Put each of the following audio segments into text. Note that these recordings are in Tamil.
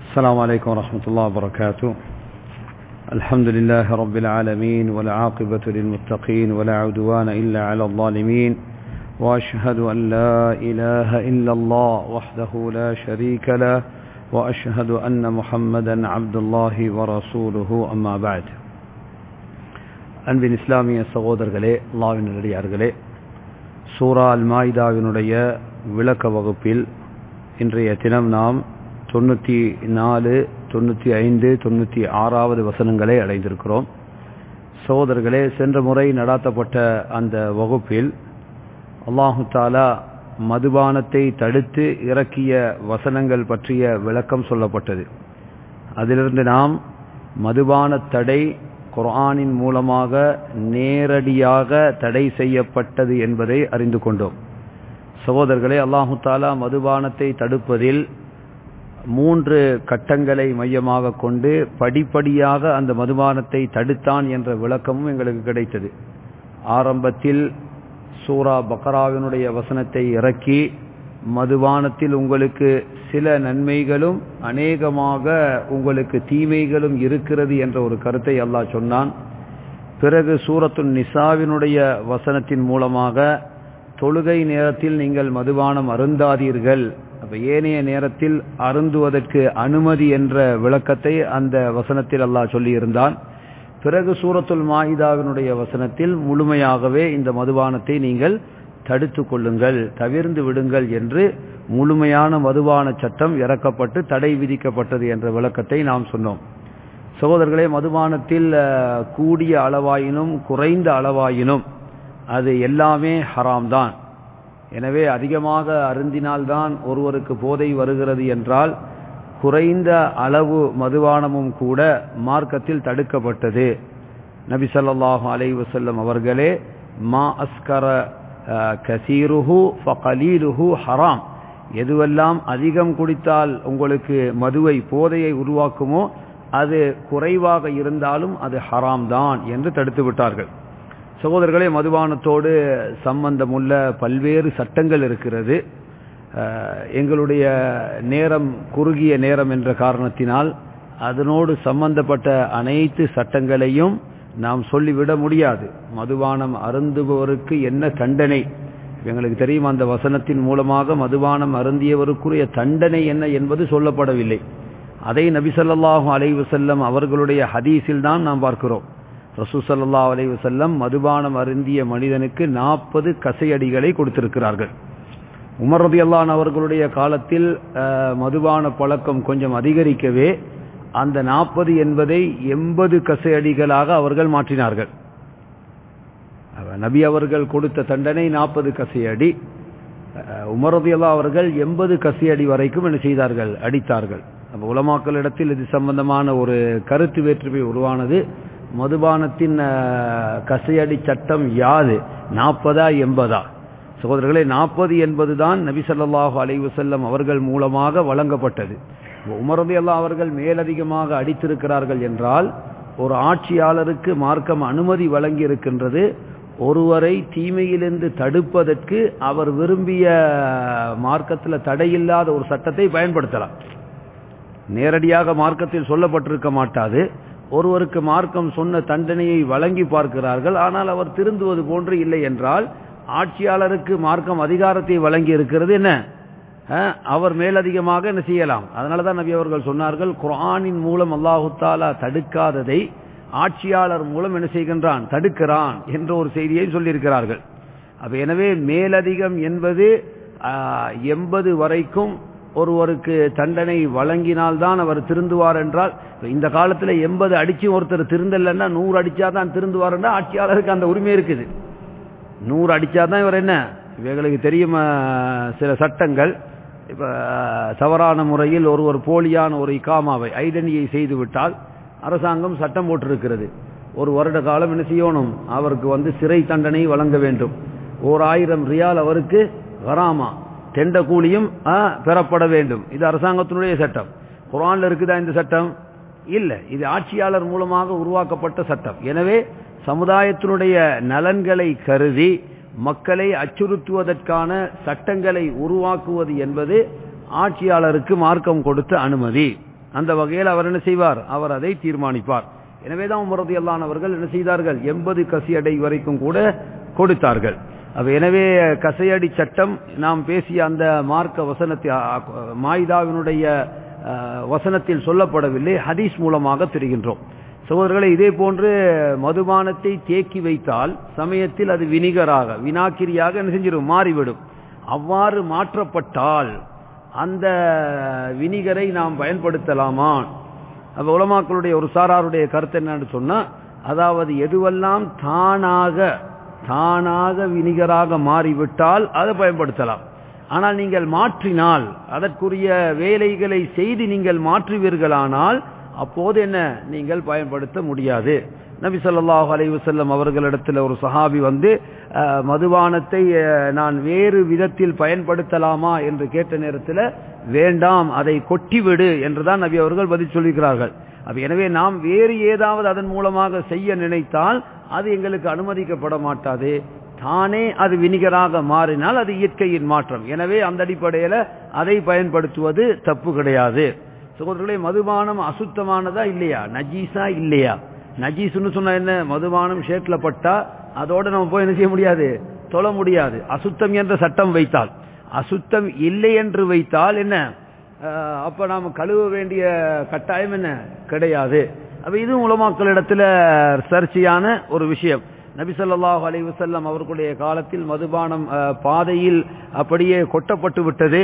السلام عليكم ورحمة الله وبركاته الحمد لله رب العالمين والعاقبة للمتقين ولا عدوان إلا على الظالمين وأشهد أن لا إله إلا الله وحده لا شريك له وأشهد أن محمدا عبد الله ورسوله أما بعد அன்பின் இஸ்லாமிய சகோதரர்களே அல்லாவின் நல்லடியார்களே சூரா அல் மாயிதாவினுடைய விளக்க வகுப்பில் இன்றைய தினம் நாம் தொண்ணூற்றி நாலு தொண்ணூற்றி ஐந்து தொண்ணூற்றி ஆறாவது வசனங்களை அடைந்திருக்கிறோம் சகோதரர்களே சென்ற முறை நடாத்தப்பட்ட அந்த வகுப்பில் அல்லாஹு தாலா மதுபானத்தை தடுத்து இறக்கிய வசனங்கள் பற்றிய விளக்கம் சொல்லப்பட்டது அதிலிருந்து நாம் மதுபான தடை குர்ஆனின் மூலமாக நேரடியாக தடை செய்யப்பட்டது என்பதை அறிந்து கொண்டோம் சகோதரர்களே அல்லாஹு தாலா மதுபானத்தை தடுப்பதில் மூன்று கட்டங்களை மையமாக கொண்டு படிப்படியாக அந்த மதுபானத்தை தடுத்தான் என்ற விளக்கமும் எங்களுக்கு கிடைத்தது ஆரம்பத்தில் சூரா பக்ராவினுடைய வசனத்தை இறக்கி மதுபானத்தில் உங்களுக்கு சில நன்மைகளும் அநேகமாக உங்களுக்கு தீமைகளும் இருக்கிறது என்ற ஒரு கருத்தை அல்லாஹ் சொன்னான் பிறகு சூரத்து நிசாவினுடைய வசனத்தின் மூலமாக தொழுகை நேரத்தில் நீங்கள் மதுபானம் அருந்தாதீர்கள் அப்ப ஏனைய நேரத்தில் அருந்துவதற்கு அனுமதி என்ற விளக்கத்தை அந்த வசனத்தில் அல்லாஹ் சொல்லியிருந்தான் பிறகு சூரத்துல் மாஹிதாவினுடைய வசனத்தில் முழுமையாகவே இந்த மதுபானத்தை நீங்கள் தடுத்து கொள்ளுங்கள் தவிர்ந்து விடுங்கள் என்று முழுமையான மதுபான சட்டம் இறக்கப்பட்டு தடை விதிக்கப்பட்டது என்ற விளக்கத்தை நாம் சொன்னோம் சகோதரர்களே மதுபானத்தில் கூடிய அளவாயினும் குறைந்த அளவாயினும் அது எல்லாமே ஹராம் தான் எனவே அதிகமாக அருந்தினால்தான் ஒருவருக்கு போதை வருகிறது என்றால் குறைந்த அளவு மதுபானமும் கூட மார்க்கத்தில் தடுக்கப்பட்டது நபி சல்லாஹு அலை வசல்லம் அவர்களே மா அஸ்கர கசீருஹு ஃபகலீலுஹு ஹராம் எதுவெல்லாம் அதிகம் குடித்தால் உங்களுக்கு மதுவை போதையை உருவாக்குமோ அது குறைவாக இருந்தாலும் அது ஹராம் தான் என்று தடுத்து விட்டார்கள் சகோதரர்களே மதுபானத்தோடு சம்பந்தமுள்ள பல்வேறு சட்டங்கள் இருக்கிறது எங்களுடைய நேரம் குறுகிய நேரம் என்ற காரணத்தினால் அதனோடு சம்பந்தப்பட்ட அனைத்து சட்டங்களையும் நாம் சொல்லிவிட முடியாது மதுபானம் அருந்துபவருக்கு என்ன தண்டனை எங்களுக்கு தெரியும் அந்த வசனத்தின் மூலமாக மதுபானம் அருந்தியவருக்குரிய தண்டனை என்ன என்பது சொல்லப்படவில்லை அதை நபிசல்லாஹு அலைவசல்லம் அவர்களுடைய ஹதீஸில் தான் நாம் பார்க்கிறோம் ரசூ சல்லா அலைவசல்லம் மதுபானம் அருந்திய மனிதனுக்கு நாற்பது கசையடிகளை கொடுத்திருக்கிறார்கள் உமர் ரதி அல்லான் அவர்களுடைய காலத்தில் மதுபான பழக்கம் கொஞ்சம் அதிகரிக்கவே அந்த நாற்பது என்பதை எண்பது கசையடிகளாக அவர்கள் மாற்றினார்கள் நபி அவர்கள் கொடுத்த தண்டனை நாற்பது கசையடி உமரதியல்லா அவர்கள் எண்பது கசையடி வரைக்கும் என்ன செய்தார்கள் அடித்தார்கள் அப்போ உலமாக்களிடத்தில் இது சம்பந்தமான ஒரு கருத்து வேற்றுமை உருவானது மதுபானத்தின் கசையடி சட்டம் யாது நாற்பதா எண்பதா சகோதரர்களே நாற்பது என்பது தான் நபி சொல்லாஹு அலைவசல்லம் அவர்கள் மூலமாக வழங்கப்பட்டது உமரதி அல்லா அவர்கள் மேலதிகமாக அடித்திருக்கிறார்கள் என்றால் ஒரு ஆட்சியாளருக்கு மார்க்கம் அனுமதி வழங்கி இருக்கின்றது ஒருவரை தீமையிலிருந்து தடுப்பதற்கு அவர் விரும்பிய மார்க்கத்தில் தடையில்லாத ஒரு சட்டத்தை பயன்படுத்தலாம் நேரடியாக மார்க்கத்தில் சொல்லப்பட்டிருக்க மாட்டாது ஒருவருக்கு மார்க்கம் சொன்ன தண்டனையை வழங்கி பார்க்கிறார்கள் ஆனால் அவர் திருந்துவது போன்று இல்லை என்றால் ஆட்சியாளருக்கு மார்க்கம் அதிகாரத்தை வழங்கி இருக்கிறது என்ன அவர் மேலதிகமாக என்ன செய்யலாம் அதனால தான் நபி அவர்கள் சொன்னார்கள் குரானின் மூலம் அல்லாஹு தாலா தடுக்காததை ஆட்சியாளர் மூலம் என்ன செய்கின்றான் தடுக்கிறான் என்ற ஒரு செய்தியை சொல்லியிருக்கிறார்கள் அப்ப எனவே மேலதிகம் என்பது எண்பது வரைக்கும் ஒருவருக்கு தண்டனை வழங்கினால்தான் அவர் திருந்துவார் என்றால் இந்த காலத்தில் எண்பது அடிச்சு ஒருத்தர் திருந்தலைன்னா நூறு அடிச்சாதான் திருந்துவார்னா ஆட்சியாளருக்கு அந்த உரிமை இருக்குது நூறு அடிச்சாதான் இவர் என்ன இவர்களுக்கு தெரியும் சில சட்டங்கள் இப்ப தவறான முறையில் ஒருவர் போலியான ஒரு இக்காமாவை ஐடென்டியை செய்து விட்டால் அரசாங்கம் சட்டம் போட்டிருக்கிறது ஒரு வருட காலம் என்ன செய்யணும் அவருக்கு வந்து சிறை தண்டனை வழங்க வேண்டும் ஓர் ஆயிரம் ரியால் அவருக்கு வராமா தெண்ட கூலியும் பெறப்பட வேண்டும் இது அரசாங்கத்தினுடைய சட்டம் குரான்ல இருக்குதா இந்த சட்டம் இல்ல இது ஆட்சியாளர் மூலமாக உருவாக்கப்பட்ட சட்டம் எனவே சமுதாயத்தினுடைய நலன்களை கருதி மக்களை அச்சுறுத்துவதற்கான சட்டங்களை உருவாக்குவது என்பது ஆட்சியாளருக்கு மார்க்கம் கொடுத்த அனுமதி அந்த வகையில் அவர் என்ன செய்வார் அவர் அதை தீர்மானிப்பார் எனவேதான் உமரது அவர்கள் என்ன செய்தார்கள் எண்பது கசியடை வரைக்கும் கூட கொடுத்தார்கள் அப்ப எனவே கசையடி சட்டம் நாம் பேசிய அந்த மார்க்க வசனத்தை மாயுதாவினுடைய வசனத்தில் சொல்லப்படவில்லை ஹதீஸ் மூலமாக தெரிகின்றோம் சகோதரர்களை இதே போன்று மதுபானத்தை தேக்கி வைத்தால் சமயத்தில் அது வினிகராக வினாக்கிரியாக என்ன செஞ்சிடும் மாறிவிடும் அவ்வாறு மாற்றப்பட்டால் அந்த வினிகரை நாம் பயன்படுத்தலாமா அப்ப உலமாக்களுடைய ஒரு சாராருடைய கருத்து என்னன்னு சொன்னா அதாவது எதுவெல்லாம் தானாக தானாக வினிகராக மாறிவிட்டால் அதை பயன்படுத்தலாம் ஆனால் நீங்கள் மாற்றினால் அதற்குரிய வேலைகளை செய்து நீங்கள் மாற்றுவீர்களானால் அப்போது என்ன நீங்கள் பயன்படுத்த முடியாது நபி சொல்லாஹு அலைஹி வஸல்லம் அவர்களிடத்தில் ஒரு சஹாபி வந்து மதுபானத்தை நான் வேறு விதத்தில் பயன்படுத்தலாமா என்று கேட்ட நேரத்தில் வேண்டாம் அதை கொட்டிவிடு என்றுதான் நபி அவர்கள் பதில் சொல்லியிருக்கிறார்கள் அப்ப எனவே நாம் வேறு ஏதாவது அதன் மூலமாக செய்ய நினைத்தால் அது எங்களுக்கு அனுமதிக்கப்பட மாட்டாது தானே அது வினிகராக மாறினால் அது இயற்கையின் மாற்றம் எனவே அந்த அடிப்படையில் அதை பயன்படுத்துவது தப்பு கிடையாது சகோதரர்களே மதுபானம் அசுத்தமானதா இல்லையா நஜீஸா இல்லையா நஜீஸ்னு சொன்ன என்ன மதுபானம் ஷேட்ல பட்டா அதோட நம்ம போய் என்ன செய்ய முடியாது தொழ முடியாது அசுத்தம் என்ற சட்டம் வைத்தால் அசுத்தம் இல்லை என்று வைத்தால் என்ன அப்ப நாம் கழுவ வேண்டிய கட்டாயம் என்ன கிடையாது அப்ப இது உலமாக்களிடத்துல சர்ச்சையான ஒரு விஷயம் நபி சொல்லாஹு அலி வசல்லம் அவர்களுடைய காலத்தில் மதுபானம் பாதையில் அப்படியே கொட்டப்பட்டு விட்டது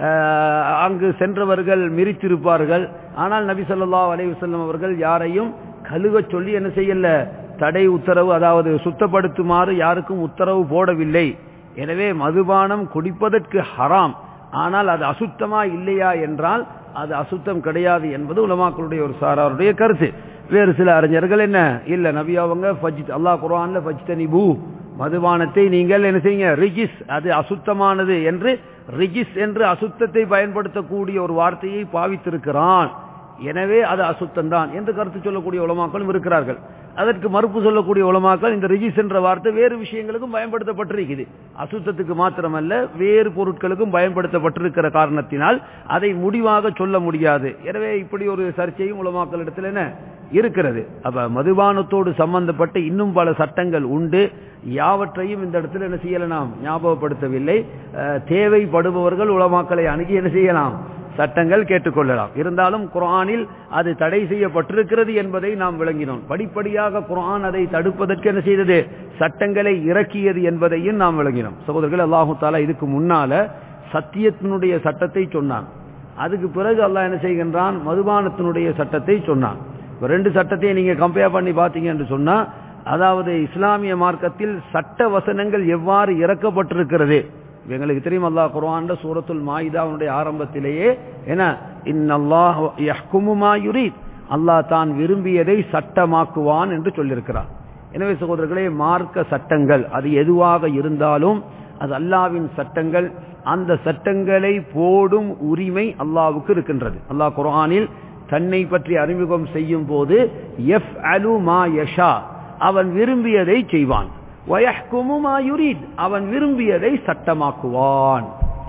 அங்கு சென்றவர்கள் மிரித்திருப்பார்கள் ஆனால் நபி சொல்லாஹு அலி வசல்லம் அவர்கள் யாரையும் கழுவ சொல்லி என்ன செய்யல தடை உத்தரவு அதாவது சுத்தப்படுத்துமாறு யாருக்கும் உத்தரவு போடவில்லை எனவே மதுபானம் குடிப்பதற்கு ஹராம் ஆனால் அது அசுத்தமா இல்லையா என்றால் அது அசுத்தம் கிடையாது என்பது உலமாக்களுடைய ஒரு சாராருடைய கருத்து வேறு சில அறிஞர்கள் என்ன இல்ல நபி அவங்க அல்லாஹ் குரான்ல ஃபஜ்தனிபு மதுபானத்தை நீங்கள் என்ன செய்யுங்க ரிஜிஸ் அது அசுத்தமானது என்று ரிஜிஸ் என்று அசுத்தத்தை பயன்படுத்தக்கூடிய ஒரு வார்த்தையை பாவித்திருக்கிறான் எனவே அது அசுத்தம் தான் என்று கருத்து சொல்லக்கூடிய உலமாக்களும் இருக்கிறார்கள் அதற்கு மறுப்பு சொல்லக்கூடிய உலமாக்கள் இந்த ரிஜிஸ் என்ற வார்த்தை வேறு விஷயங்களுக்கும் பயன்படுத்தப்பட்டிருக்குது அசுத்தத்துக்கு மாத்திரமல்ல வேறு பொருட்களுக்கும் பயன்படுத்தப்பட்டிருக்கிற காரணத்தினால் அதை முடிவாக சொல்ல முடியாது எனவே இப்படி ஒரு சர்ச்சையும் உலமாக்களிடத்தில் என்ன இருக்கிறது அப்ப மதுபானத்தோடு சம்பந்தப்பட்ட இன்னும் பல சட்டங்கள் உண்டு யாவற்றையும் இந்த இடத்துல என்ன செய்யலாம் நாம் ஞாபகப்படுத்தவில்லை தேவைப்படுபவர்கள் உலமாக்களை அணுகி என்ன செய்யலாம் சட்டங்கள் கேட்டுக்கொள்ளலாம் இருந்தாலும் குரானில் அது தடை செய்யப்பட்டிருக்கிறது என்பதை நாம் விளங்கினோம் படிப்படியாக குரான் அதை தடுப்பதற்கு என்ன செய்தது சட்டங்களை இறக்கியது என்பதையும் நாம் விளங்கினோம் சகோதரர்கள் அல்லாஹு தாலா இதுக்கு முன்னால சத்தியத்தினுடைய சட்டத்தை சொன்னான் அதுக்கு பிறகு அல்லாஹ் என்ன செய்கின்றான் மதுபானத்தினுடைய சட்டத்தை சொன்னான் ரெண்டு சட்டத்தையும் நீங்க கம்பேர் பண்ணி பார்த்தீங்க என்று சொன்னா அதாவது இஸ்லாமிய மார்க்கத்தில் சட்ட வசனங்கள் எவ்வாறு இறக்கப்பட்டிருக்கிறது எங்களுக்கு தெரியும் அல்லாஹ் குர்ஆன்ல சூரத்துல் மாயிதாவுடைய ஆரம்பத்திலேயே என்ன இன்னல்லாஹ் யஹ்குமு மா யுரீத் அல்லாஹ் தான் விரும்பியதை சட்டமாக்குவான் என்று சொல்லியிருக்கிறார் எனவே சகோதரர்களே மார்க்க சட்டங்கள் அது எதுவாக இருந்தாலும் அது அல்லாவின் சட்டங்கள் அந்த சட்டங்களை போடும் உரிமை அல்லாவுக்கு இருக்கின்றது அல்லாஹ் குர்ஆனில் தன்னை பற்றி அறிமுகம் செய்யும் போது எஃப் அலு மா யஷா அவன் விரும்பியதை செய்வான் வயஹ்குமு மா யுரீத் அவன் விரும்பியதை சட்டமாக்குவான்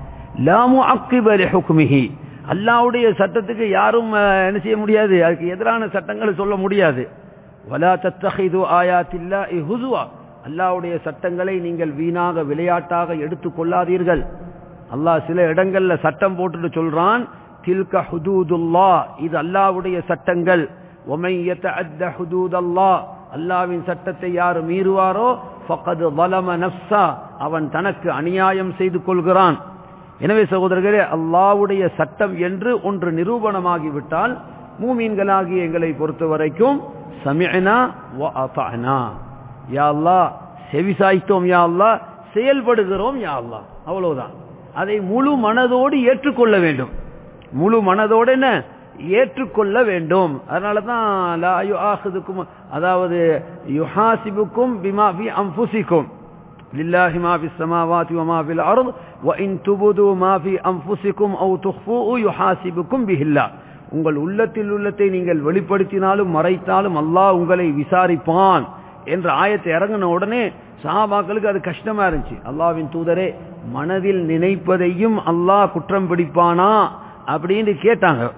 லா முஅக்கிப லிஹுக்மிஹி அல்லாஹ்வுடைய சட்டத்துக்கு யாரும் என்ன செய்ய முடியாது அதுக்கு எதிரான சட்டங்களை சொல்ல முடியாது வலா தத்தஹிது ஆயாத்தில்லாஹி ஹுசுவா அல்லாஹ்வுடைய சட்டங்களை நீங்கள் வீணாக விளையாட்டாக எடுத்துக் கொள்ளாதீர்கள் அல்லாஹ் சில இடங்கள்ல சட்டம் போட்டுட்டு சொல்றான் தில்க ஹுதூதுல்லா இது அல்லாஹ்வுடைய சட்டங்கள் ஒமை யதஅத்த ஹுதூதல்லாஹ் அல்லாவின் சட்டத்தை யார் மீறுவாரோ ஃபக்கது வலம நப்சா அவன் தனக்கு அநியாயம் செய்து கொள்கிறான் எனவே சகோதரர்களே அல்லாவுடைய சட்டம் என்று ஒன்று நிரூபணமாகிவிட்டால் மூமீன்களாகிய எங்களை பொறுத்த வரைக்கும் சமிஅனா வ அத்தஅனா யா அல்லாஹ் செவிசாய்த்தோம் யா அல்லாஹ் செயல்படுகிறோம் யா அல்லாஹ் அவ்வளவுதான் அதை முழு மனதோடு ஏற்றுக்கொள்ள வேண்டும் முழு மனதோடு என்ன ஏற்றுக்கொள்ள வேண்டும் அதனால தான் லா யுஆஹிதுக்கும் அதாவது யுஹாசிபுக்கும் பிமா ஃபி அன்ஃபுசிக்கும் லில்லாஹி மா ஃபிஸ் ஸமாவாதி வ மா ஃபில் அர்ض் வ இன் துபுது மா ஃபி அன்ஃபுசிக்கும் அவ் துஃபூஉ யுஹாசிபுக்கும் பிஹில்லா உங்கள் உள்ளத்தில் உள்ளத்தை நீங்கள் வெளிப்படுத்தினாலும் மறைத்தாலும் அல்லாஹ் உங்களை விசாரிப்பான் என்ற ஆயத்தை இறங்கின உடனே சஹாபாக்களுக்கு அது கஷ்டமா இருந்துச்சு அல்லாஹ்வின் தூதரே மனதில் நினைப்பதையும் அல்லாஹ் குற்றம் பிடிப்பானா அப்படின்னு கேட்டாங்க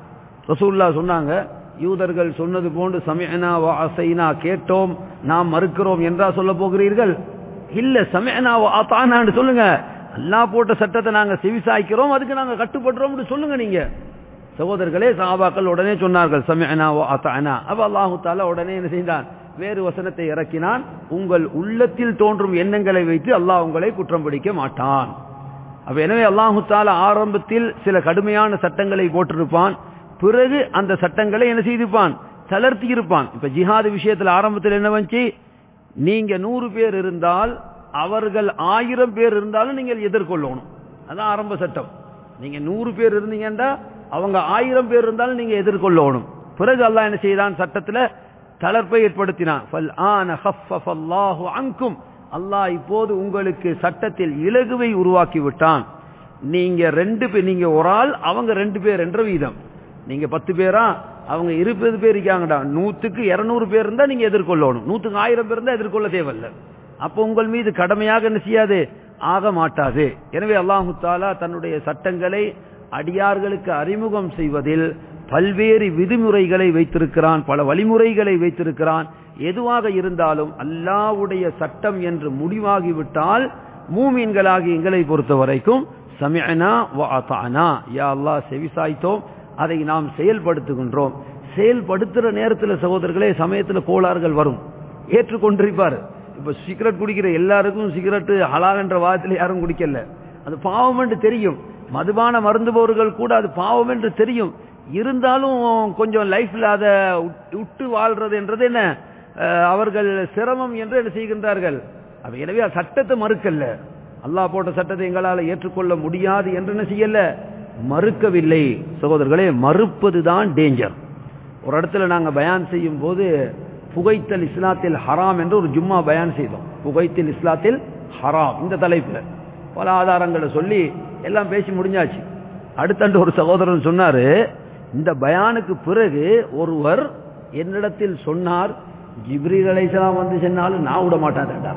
ரசூல்லா சொன்னாங்க யூதர்கள் சொன்னது போன்று சமயனா வாசைனா கேட்டோம் நாம் மறுக்கிறோம் என்றா சொல்ல போகிறீர்கள் இல்ல சமயனா வாத்தானான்னு சொல்லுங்க அல்லாஹ் போட்ட சட்டத்தை நாங்க செவிசாய்க்கிறோம் அதுக்கு நாங்க கட்டுப்படுறோம்னு சொல்லுங்க நீங்க சகோதரர்களே சாபாக்கள் உடனே சொன்னார்கள் சமயனா வாத்தானா அப்ப அல்லாஹு தாலா உடனே என்ன செய்தான் வேறு வசனத்தை இறக்கினான் உங்கள் உள்ளத்தில் தோன்றும் எண்ணங்களை வைத்து அல்லாஹ் உங்களை குற்றம் பிடிக்க மாட்டான் அப்ப எனவே அல்லாஹு தாலா ஆரம்பத்தில் சில கடுமையான சட்டங்களை போட்டிருப்பான் பிறகு அந்த சட்டங்களை என்ன செய்திருப்பான் தளர்த்தி இருப்பான் இப்ப ஜிஹாது விஷயத்தில் ஆரம்பத்தில் என்ன வந்துச்சு நீங்க நூறு பேர் இருந்தால் அவர்கள் ஆயிரம் பேர் இருந்தாலும் நீங்கள் எதிர்கொள்ளணும் அதான் ஆரம்ப சட்டம் நீங்க நூறு பேர் இருந்தீங்கன்னா அவங்க ஆயிரம் பேர் இருந்தாலும் நீங்க எதிர்கொள்ளணும் பிறகு அல்லாஹ் என்ன செய்தான் சட்டத்துல தளர்ப்பை ஏற்படுத்தினான் ஃபல் ஆன ஹஃபஃபல்லாஹு அன்கும் அல்லாஹ் இப்போது உங்களுக்கு சட்டத்தில் இலகுவை உருவாக்கி விட்டான் நீங்க ரெண்டு பேர் நீங்க ஒரு ஆள் அவங்க ரெண்டு பேர் என்ற வீதம் நீங்க பத்து பேரா அவங்க இருபது பேர் இருக்காங்கடா நூத்துக்கு இருநூறு பேர் இருந்தா நீங்க எதிர்கொள்ளணும் நூத்துக்கு ஆயிரம் பேர் இருந்தா எதிர்கொள்ள தேவையில்ல அப்ப உங்கள் மீது கடமையாக என்ன செய்யாது ஆக மாட்டாது எனவே அல்லாஹு தாலா தன்னுடைய சட்டங்களை அடியார்களுக்கு அறிமுகம் செய்வதில் பல்வேறு விதிமுறைகளை வைத்திருக்கிறான் பல வழிமுறைகளை வைத்திருக்கிறான் எதுவாக இருந்தாலும் அல்லாவுடைய சட்டம் என்று முடிவாகிவிட்டால் மூமீன்களாகி எங்களை பொறுத்த வரைக்கும் சமயனா வாத்தானா யா அல்லாஹ் செவிசாய்த்தோம் அதை நாம் செயல்படுத்துகின்றோம் செயல்படுத்துற நேரத்தில் சகோதரர்களே சமயத்தில் கோளாறுகள் வரும் ஏற்றுக்கொண்டிருப்பார் இப்ப சிகரெட் குடிக்கிற எல்லாருக்கும் சிகரெட் ஹலால் என்ற வாதத்தில் யாரும் குடிக்கல அது பாவம் என்று தெரியும் மதுபான மருந்துபவர்கள் கூட அது பாவம் என்று தெரியும் இருந்தாலும் கொஞ்சம் லைஃப்ல அதை விட்டு வாழ்றது என்றது என்ன அவர்கள் சிரமம் என்று என்ன செய்கின்றார்கள் எனவே சட்டத்தை மறுக்கல்ல அல்லாஹ் போட்ட சட்டத்தை எங்களால் ஏற்றுக்கொள்ள முடியாது என்று என்ன செய்யல மறுக்கவில்லை சகோதரர்களே மறுப்பதுதான் டேஞ்சர் ஒரு இடத்துல நாங்க பயான் செய்யும் போது புகைத்தல் இஸ்லாத்தில் ஹராம் என்று ஒரு ஜும்மா பயான் செய்தோம் புகைத்தல் இஸ்லாத்தில் ஹராம் இந்த தலைப்புல பல ஆதாரங்களை சொல்லி எல்லாம் பேசி முடிஞ்சாச்சு அடுத்தண்டு ஒரு சகோதரன் சொன்னாரு இந்த பயானுக்கு பிறகு ஒருவர் என்னிடத்தில் சொன்னார் ஜிப்ரீல் அலைசலாம் வந்து சொன்னாலும் நான் விட மாட்டேன்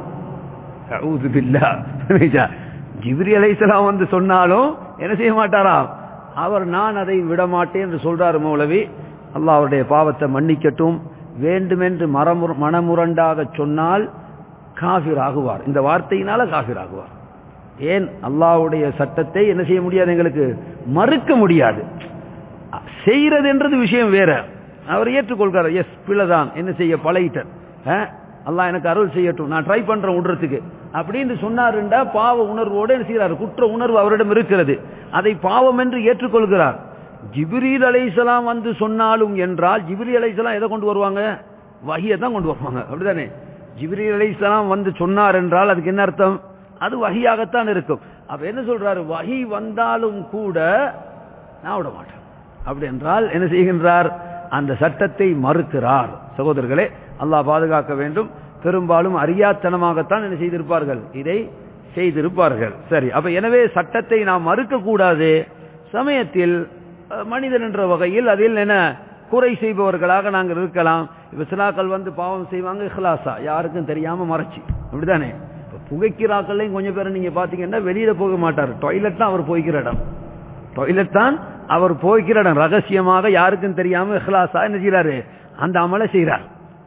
ஜிப்ரி அலைசலாம் வந்து சொன்னாலும் என்ன செய்ய மாட்டாராம் அவர் நான் அதை விட மாட்டேன் என்று சொல்றாரு மௌலவி அல்லாஹ் அவருடைய பாவத்தை மன்னிக்கட்டும் வேண்டுமென்று மரமுர மனமுரண்டாக சொன்னால் காஃபிர் ஆகுவார் இந்த வார்த்தையினால காஃபிர் ஆகுவார் ஏன் அல்லாவுடைய சட்டத்தை என்ன செய்ய முடியாது எங்களுக்கு மறுக்க முடியாது செய்யறது என்றது விஷயம் வேற அவர் ஏற்றுக்கொள்கிறார் எஸ் பிள்ளைதான் என்ன செய்ய பழகிட்டார் அல்லாஹ் எனக்கு அருள் செய்யட்டும் நான் ட்ரை பண்றேன் விடுறதுக்கு அப்படின்னு சொன்னாருண்டா பாவ உணர்வோடு என்ன செய்கிறார் குற்ற உணர்வு அவரிடம் இருக்கிறது அதை பாவம் என்று ஏற்றுக்கொள்கிறார் ஜிபிரீல் அலைசலாம் வந்து சொன்னாலும் என்றால் ஜிபிரி அலைசலாம் எதை கொண்டு வருவாங்க வகியை தான் கொண்டு வருவாங்க அப்படிதானே ஜிபிரி அலைசலாம் வந்து சொன்னார் என்றால் அதுக்கு என்ன அர்த்தம் அது வகியாகத்தான் இருக்கும் அப்ப என்ன சொல்றாரு வகி வந்தாலும் கூட நான் விட மாட்டேன் அப்படி என்றால் என்ன செய்கின்றார் அந்த சட்டத்தை மறுக்கிறார் சகோதரர்களே அல்லாஹ் பாதுகாக்க வேண்டும் பெரும்பாலும் அறியாத்தனமாகத்தான் என்ன செய்திருப்பார்கள் இதை செய்திருப்பார்கள் சரி அப்ப எனவே சட்டத்தை நாம் மறுக்க கூடாது சமயத்தில் மனிதன் என்ற வகையில் அதில் என்ன குறை செய்பவர்களாக நாங்கள் இருக்கலாம் இப்ப சிலாக்கள் வந்து பாவம் செய்வாங்க இஹ்லாசா யாருக்கும் தெரியாம மறைச்சு அப்படிதானே இப்ப புகைக்கிறாக்கள்லையும் கொஞ்சம் பேரை நீங்க பாத்தீங்கன்னா வெளியில போக மாட்டார் டாய்லெட் தான் அவர் போய்க்கிற இடம் டாய்லெட் தான் அவர் போய்க்கிற இடம் ரகசியமாக யாருக்கும் தெரியாம இஹ்லாசா என்ன செய்யறாரு அந்த அமலை செய்யறார்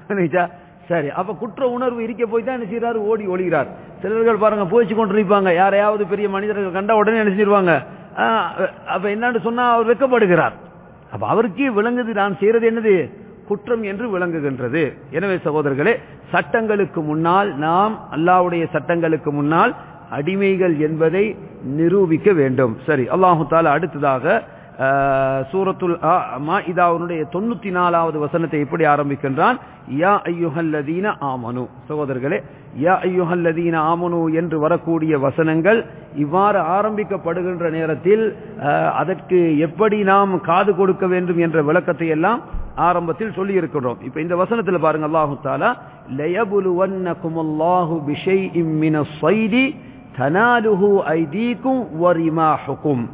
சரி அப்ப குற்ற உணர்வு இருக்க போய் தான் என்ன செய்யறாரு ஓடி ஒளிகிறார் சிலர்கள் பாருங்க போய்ச்சு கொண்டு இருப்பாங்க யாரையாவது பெரிய மனிதர்கள் கண்டா உடனே என்ன செஞ்சிருவாங்க அப்ப என்னன்னு சொன்னா அவர் வெக்கப்படுகிறார் அப்ப அவருக்கே விளங்குது நான் செய்யறது என்னது குற்றம் என்று விளங்குகின்றது எனவே சகோதரர்களே சட்டங்களுக்கு முன்னால் நாம் அல்லாவுடைய சட்டங்களுக்கு முன்னால் அடிமைகள் என்பதை நிரூபிக்க வேண்டும் சரி அல்லாஹு தாலா அடுத்ததாக சூரத்துல் மாஇதாவுடைய தொண்ணூத்தி நாலாவது வசனத்தை எப்படி ஆரம்பிக்கின்றான் யா ஐயுஹல்லதீன ஆமனு சகோதரர்களே யா ஐயுஹல்லதீன ஆமனு என்று வரக்கூடிய வசனங்கள் இவ்வாறு ஆரம்பிக்கப்படுகின்ற நேரத்தில் அதற்கு எப்படி நாம் காது கொடுக்க வேண்டும் என்ற விளக்கத்தை எல்லாம் ஆரம்பத்தில் சொல்லி இருக்கிறோம் இப்ப இந்த வசனத்துல பாருங்க அல்லாஹு தாலா லயபுலுவன்னகும் அல்லாஹு பிஷைஇம் மின ஸைதி தனாலுஹு ஐதீக்கும் வரிமாஹுக்கும்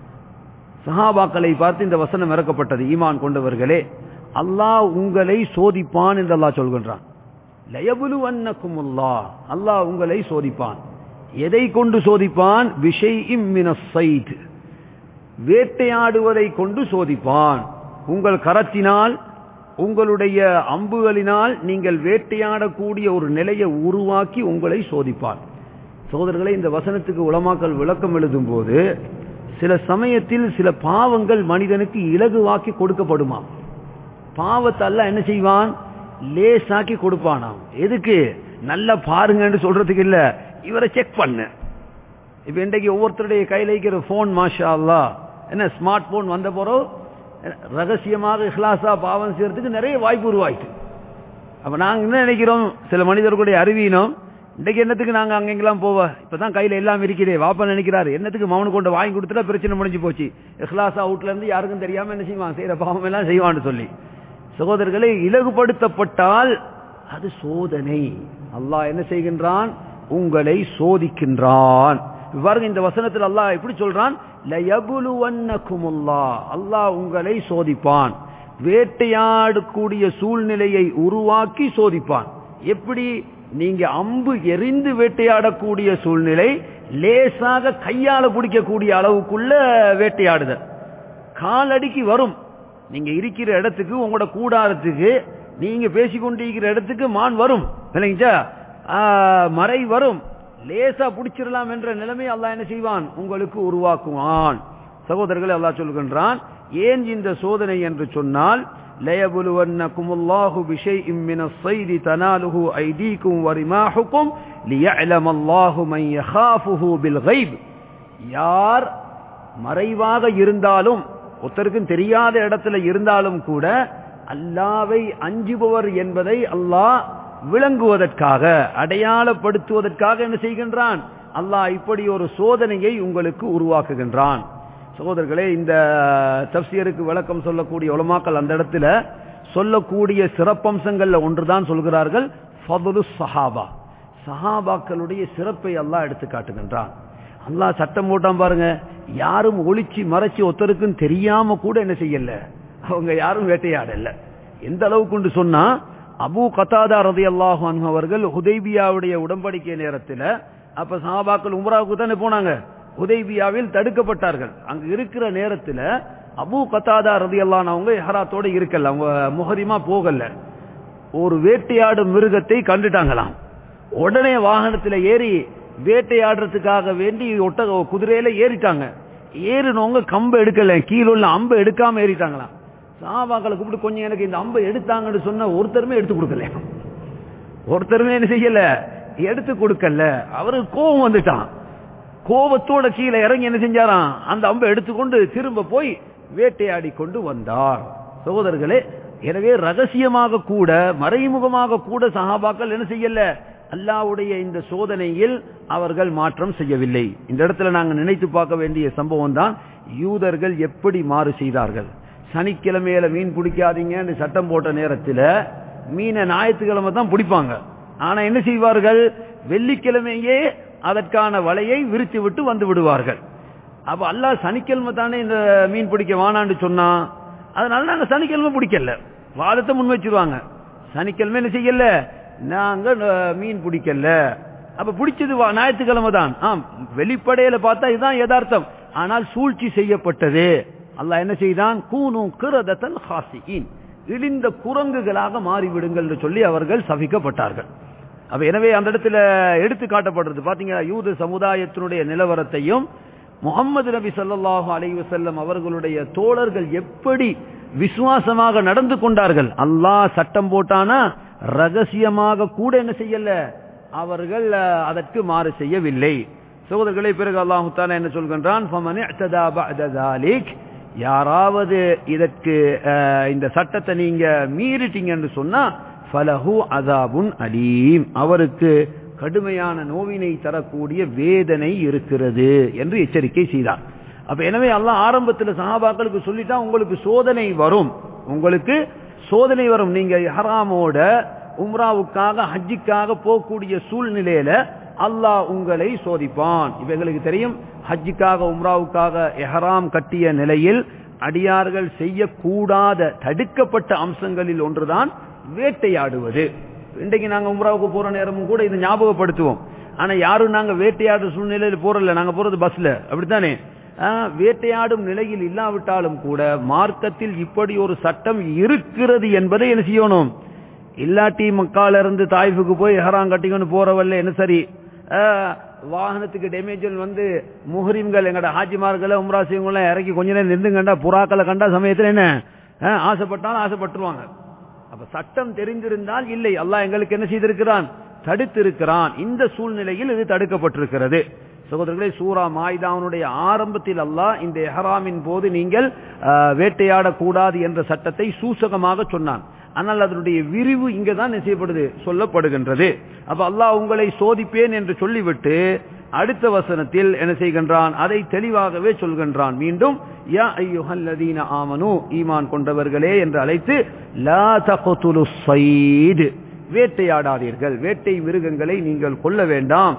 சஹாபாக்களை பார்த்து இந்த வசனம் இறக்கப்பட்டது ஈமான் கொண்டவர்களே அல்லாஹ் உங்களை சோதிப்பான் என்று அல்லாஹ் சொல்கின்றான் லயபுலு அன்னக்கும் அல்லாஹ் உங்களை சோதிப்பான் எதை கொண்டு சோதிப்பான் விஷய் இம்மின சைத் வேட்டையாடுவதை கொண்டு சோதிப்பான் உங்கள் கரத்தினால் உங்களுடைய அம்புகளினால் நீங்கள் வேட்டையாடக்கூடிய ஒரு நிலையை உருவாக்கி உங்களை சோதிப்பார் சகோதரர்களே இந்த வசனத்துக்கு உலமாக்கல் விளக்கம் எழுதும் போது சில சமயத்தில் சில பாவங்கள் மனிதனுக்கு இலகுவாக்கி கொடுக்கப்படுமா பாவத்தை அல்ல என்ன செய்வான் லேசாக்கி கொடுப்பானாம் எதுக்கு நல்லா பாருங்கன்னு சொல்றதுக்கு இல்ல இவரை செக் பண்ண இப்ப இன்றைக்கு ஒவ்வொருத்தருடைய கையில இருக்கிற போன் மாஷா அல்லா என்ன ஸ்மார்ட் போன் வந்த போறோம் ரகசியமாக இஹ்லாசா பாவம் செய்யறதுக்கு நிறைய வாய்ப்பு உருவாயிட்டு அப்ப நாங்க என்ன நினைக்கிறோம் சில மனிதர்களுடைய அறிவீனம் இன்றைக்கு என்னத்துக்கு நாங்க அங்கெங்கெல்லாம் போவோம் இப்பதான் கையில எல்லாம் இருக்கிறே வாப்பா நினைக்கிறாரு என்னத்துக்கு மவனு கொண்டு வாங்கி கொடுத்துட்டா பிரச்சனை முடிஞ்சு போச்சு இஹ்லாசா அவுட்ல இருந்து யாருக்கும் தெரியாம என்ன செய்வான் செய்யற பாவம் எல்லாம் செய்வான்னு சொல்லி சகோதரர்களை இலகுபடுத்தப்பட்டால் அது சோதனை அல்லாஹ் என்ன செய்கின்றான் உங்களை சோதிக்கின்றான் பாருங்க இந்த வசனத்தில் அல்லாஹ் எப்படி சொல்றான் அல்லாஹ் உங்களை சோதிப்பான் வேட்டையாடக்கூடிய சூழ்நிலையை உருவாக்கி சோதிப்பான் எப்படி நீங்க அம்பு எரிந்து வேட்டையாடக்கூடிய சூழ்நிலை லேசாக கையால பிடிக்கக்கூடிய அளவுக்குள்ள வேட்டையாடுதல் காலடிக்கு வரும் நீங்க இருக்கிற இடத்துக்கு உங்களோட கூடாரத்துக்கு நீங்க பேசிக்கொண்டிருக்கிற இடத்துக்கு மான் வரும் இல்லைங்களா மறை வரும் லேசா பிடிச்சிடலாம் என்ற நிலைமை அல்லாஹ் என்ன செய்வான் உங்களுக்கு உருவாக்குவான் சகோதரர்களை அல்லாஹ் சொல்கின்றான் ஏன் இந்த சோதனை என்று சொன்னால் ليبلونكم الله بشيء من الصيد تناله أيديكم ورماحكم ليعلم الله من يخافه بالغيب யார் மறைவாக இருந்தாலும் ஒருத்தருக்கும் தெரியாத இடத்துல இருந்தாலும் கூட அல்லாவை அஞ்சுபவர் என்பதை அல்லாஹ் விளங்குவதற்காக அடையாளப்படுத்துவதற்காக என்ன செய்கின்றான் அல்லாஹ் இப்படி ஒரு சோதனையை உங்களுக்கு உருவாக்குகின்றான் சகோதரர்களே இந்த தப்சியருக்கு விளக்கம் சொல்லக்கூடிய உலமாக்கள் அந்த இடத்துல சொல்லக்கூடிய சிறப்பம்சங்கள்ல ஒன்றுதான் சொல்கிறார்கள் ஃபதுலு சஹாபா சஹாபாக்களுடைய சிறப்பை அல்லாஹ் எடுத்து காட்டுகின்றான் அல்லாஹ் சட்டம் போட்டான் பாருங்க யாரும் ஒளிச்சு மறைச்சு ஒருத்தருக்கும் தெரியாம கூட என்ன செய்யல அவங்க யாரும் வேட்டையாடல எந்த அளவுக்கு சொன்னா அபு கத்தாதா ரதி அல்லாஹு அவர்கள் ஹுதைபியாவுடைய உடன்படிக்கை நேரத்தில் அப்ப சஹாபாக்கள் உம்ராவுக்கு தானே போனாங்க ஹுதைபியாவில் தடுக்கப்பட்டார்கள் அங்க இருக்கிற நேரத்தில் அபு கத்தாதா ரதி அல்லான் அவங்க ஹராத்தோட இருக்கல அவங்க முகரிமா போகல ஒரு வேட்டையாடு மிருகத்தை கண்டுட்டாங்களாம் உடனே வாகனத்தில் ஏறி வேட்டையாடுறதுக்காக வேண்டி ஒட்டக குதிரையில ஏறிட்டாங்க ஏறினவங்க கம்பை எடுக்கல கீழே உள்ள அம்பை எடுக்காம ஏறிட்டாங்களாம் சாபாக்களை கூப்பிட்டு கொஞ்சம் எனக்கு இந்த அம்பை எடுத்தாங்கன்னு சொன்ன ஒருத்தருமே எடுத்து கொடுக்கல ஒருத்தருமே என்ன செய்யல எடுத்து கொடுக்கல அவருக்கு கோபம் வந்துட்டான் கோபத்தோட கீழே இறங்கி என்ன செஞ்சாராம் அந்த அம்பை எடுத்துக்கொண்டு திரும்ப போய் வேட்டையாடி கொண்டு வந்தார் சகோதரர்களே எனவே ரகசியமாக கூட மறைமுகமாக கூட சஹாபாக்கள் என்ன செய்யல அல்லாவுடைய இந்த சோதனையில் அவர்கள் மாற்றம் செய்யவில்லை இந்த இடத்துல நாங்கள் நினைத்து பார்க்க வேண்டிய சம்பவம் தான் யூதர்கள் எப்படி மாறு செய்தார்கள் சனிக்கிழமையில மீன் பிடிக்காதீங்கன்னு சட்டம் போட்ட நேரத்தில் மீனை ஞாயிற்றுக்கிழமை தான் பிடிப்பாங்க ஆனா என்ன செய்வார்கள் வெள்ளிக்கிழமையே அதற்கான வலையை விரித்து விட்டு வந்து விடுவார்கள் அப்ப அல்லாஹ் சனிக்கிழமை தானே இந்த மீன் பிடிக்க வானான்னு சொன்னா அதனால நாங்க சனிக்கிழமை பிடிக்கல வாதத்தை முன் வச்சிருவாங்க சனிக்கிழமை என்ன செய்யல நாங்க மீன் பிடிக்கல அப்ப பிடிச்சது ஞாயிற்றுக்கிழமை தான் ஆம் வெளிப்படையில பார்த்தா இதுதான் யதார்த்தம் ஆனால் சூழ்ச்சி செய்யப்பட்டது அல்லாஹ் என்ன செய்தான் கூனு கிரதத்தன் ஹாசியின் இழிந்த குரங்குகளாக மாறிவிடுங்கள் என்று சொல்லி அவர்கள் சபிக்கப்பட்டார்கள் அப்ப எனவே அந்த இடத்துல எடுத்து காட்டப்படுறது பாத்தீங்கன்னா யூத சமுதாயத்தினுடைய நிலவரத்தையும் முகமது நபி சொல்லாஹு அலி வசல்லம் அவர்களுடைய தோழர்கள் எப்படி விசுவாசமாக நடந்து கொண்டார்கள் அல்லாஹ் சட்டம் போட்டானா ரகசியமாக கூட என்ன செய்யல அவர்கள் அதற்கு மாறு செய்யவில்லை சகோதரர்களை பிறகு அல்லாஹு தாலா என்ன சொல்கின்றான் யாராவது இதற்கு இந்த சட்டத்தை நீங்க மீறிட்டீங்கன்னு சொன்னா ஃபலஹு அதாபுன் அலீம் அவருக்கு கடுமையான நோவினை தரக்கூடிய வேதனை இருக்கிறது என்று எச்சரிக்கை செய்தார் அப்ப எனவே எல்லாம் ஆரம்பத்தில் சகாபாக்களுக்கு சொல்லிட்டா உங்களுக்கு சோதனை வரும் உங்களுக்கு சோதனை வரும் நீங்க ஹராமோட உம்ராவுக்காக ஹஜ்ஜிக்காக போகக்கூடிய சூழ்நிலையில அல்லாஹ் உங்களை சோதிப்பான் இப்ப எங்களுக்கு தெரியும் ஹஜ்ஜிக்காக உம்ராவுக்காக எஹராம் கட்டிய நிலையில் அடியார்கள் செய்யக்கூடாத தடுக்கப்பட்ட அம்சங்களில் ஒன்றுதான் வேட்டையாடுவது இன்றைக்கு நாங்க உம்ராவுக்கு போற நேரமும் கூட இதை ஞாபகப்படுத்துவோம் ஆனா யாரும் நாங்க வேட்டையாடுற சூழ்நிலையில போறல நாங்க போறது பஸ்ல அப்படித்தானே வேட்டையாடும் நிலையில் இல்லாவிட்டாலும் கூட மார்க்கத்தில் இப்படி ஒரு சட்டம் இருக்கிறது என்பதை என்ன செய்யணும் இல்லாட்டி மக்கால இருந்து தாய்ஃபுக்கு போய் ஹராம் கட்டிக்கொண்டு போறவல்ல என்ன சரி வாகனத்துக்கு டேமேஜ் வந்து முஹரிம்கள் எங்கட ஹாஜிமார்களை உம்ராசியங்களை இறக்கி கொஞ்ச நேரம் நின்று கண்டா புறாக்களை கண்டா சமயத்தில் என்ன ஆசைப்பட்டாலும் ஆசைப்பட்டுருவாங்க அப்ப சட்டம் தெரிந்திருந்தால் இல்லை அல்லாஹ் எங்களுக்கு என்ன செய்திருக்கிறான் தடுத்திருக்கிறான் இந்த சூழ்நிலையில் இது தடுக்கப்பட்டிருக்கிறது சகோதரர்களே சூரா மாய்தாவனுடைய ஆரம்பத்தில் அல்லாஹ் இந்த எஹராமின் போது நீங்கள் வேட்டையாடக்கூடாது என்ற சட்டத்தை சூசகமாக சொன்னான் ஆனால் அதனுடைய விரிவு இங்கே தான் செய்யப்படுது சொல்லப்படுகின்றது அப்ப அல்லாஹ் உங்களை சோதிப்பேன் என்று சொல்லிவிட்டு அடுத்த வசனத்தில் என்ன செய்கின்றான் அதை தெளிவாகவே சொல்கின்றான் மீண்டும் யா ஐயுஹல்லதீன ஆமனு ஈமான் கொண்டவர்களே என்று அழைத்து லா தகுதுலு சைடு வேட்டையாடாதீர்கள் வேட்டை மிருகங்களை நீங்கள் கொல்ல வேண்டாம்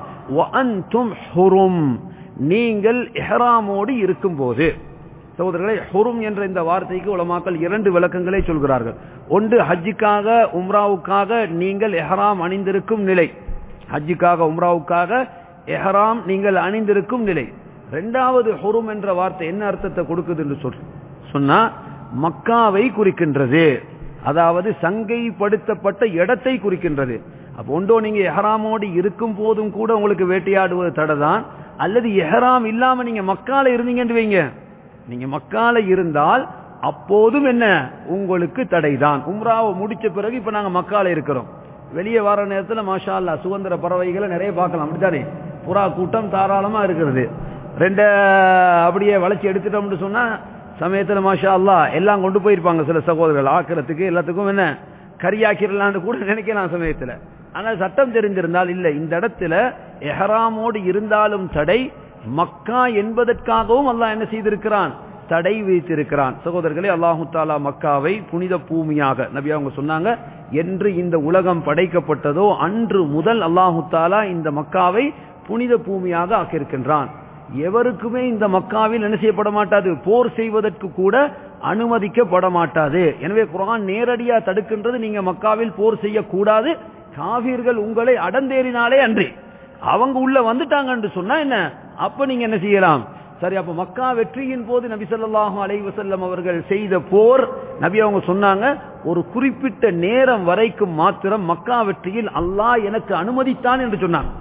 ஹுரும் நீங்கள் எஹராமோடு இருக்கும்போது சகோதரர்களை ஹுரும் என்ற இந்த வார்த்தைக்கு உலமாக்கள் இரண்டு விளக்கங்களை சொல்கிறார்கள் ஒன்று ஹஜ்ஜுக்காக உம்ராவுக்காக நீங்கள் எஹராம் அணிந்திருக்கும் நிலை ஹஜ்ஜுக்காக உம்ராவுக்காக எஹராம் நீங்கள் அணிந்திருக்கும் நிலை இரண்டாவது ஹுரும் என்ற வார்த்தை என்ன அர்த்தத்தை கொடுக்குது என்று சொல் சொன்னா மக்காவை குறிக்கின்றது அதாவது சங்கைப்படுத்தப்பட்ட இடத்தை குறிக்கின்றது அப்போ ஒன்றோ நீங்க எஹராமோடு இருக்கும் போதும் கூட உங்களுக்கு வேட்டையாடுவது தடை தான் அல்லது எஹராம் இல்லாம நீங்க மக்கால இருந்தீங்கன்னு வைங்க நீங்க மக்கால இருந்தால் அப்போதும் என்ன உங்களுக்கு தடைதான் உம்ராவை முடிச்ச பிறகு இப்ப நாங்க மக்கால இருக்கிறோம் வெளியே வர நேரத்தில் மாஷா அல்லா சுதந்திர பறவைகளை நிறைய பார்க்கலாம் அப்படித்தானே புறா கூட்டம் தாராளமா இருக்கிறது ரெண்ட அப்படியே வளர்ச்சி எடுத்துட்டோம்னு சொன்னா சமயத்தில் மாஷா அல்லா எல்லாம் கொண்டு போயிருப்பாங்க சில சகோதரர்கள் ஆக்கிறதுக்கு எல்லாத்துக்கும் என்ன கரியாக்கிடலான்னு கூட நினைக்கலாம் சமயத்தில் ஆனால் சட்டம் தெரிந்திருந்தால் இல்லை இந்த இடத்துல எஹராமோடு இருந்தாலும் தடை மக்கா என்பதற்காகவும் அல்லாஹ் என்ன செய்திருக்கிறான் தடை வைத்திருக்கிறான் சகோதரர்களே அல்லாஹு தாலா மக்காவை புனித பூமியாக நபி அவங்க சொன்னாங்க என்று இந்த உலகம் படைக்கப்பட்டதோ அன்று முதல் அல்லாஹு தாலா இந்த மக்காவை புனித பூமியாக ஆக்கியிருக்கின்றான் எவருக்குமே இந்த மக்காவில் என்ன செய்யப்பட மாட்டாது போர் செய்வதற்கு கூட அனுமதிக்கப்பட மாட்டாது எனவே குரான் நேரடியா தடுக்கின்றது நீங்க மக்காவில் போர் செய்யக்கூடாது காவிர்கள் உங்களை அடந்தேறினாலே அன்றி அவங்க உள்ள வந்துட்டாங்கன்னு சொன்னா என்ன அப்ப நீங்க என்ன செய்யலாம் சரி அப்ப மக்கா வெற்றியின் போது நபி சொல்லாஹு அலைவசல்லம் அவர்கள் செய்த போர் நபி அவங்க சொன்னாங்க ஒரு குறிப்பிட்ட நேரம் வரைக்கும் மாத்திரம் மக்கா வெற்றியில் அல்லாஹ் எனக்கு அனுமதித்தான் என்று சொன்னாங்க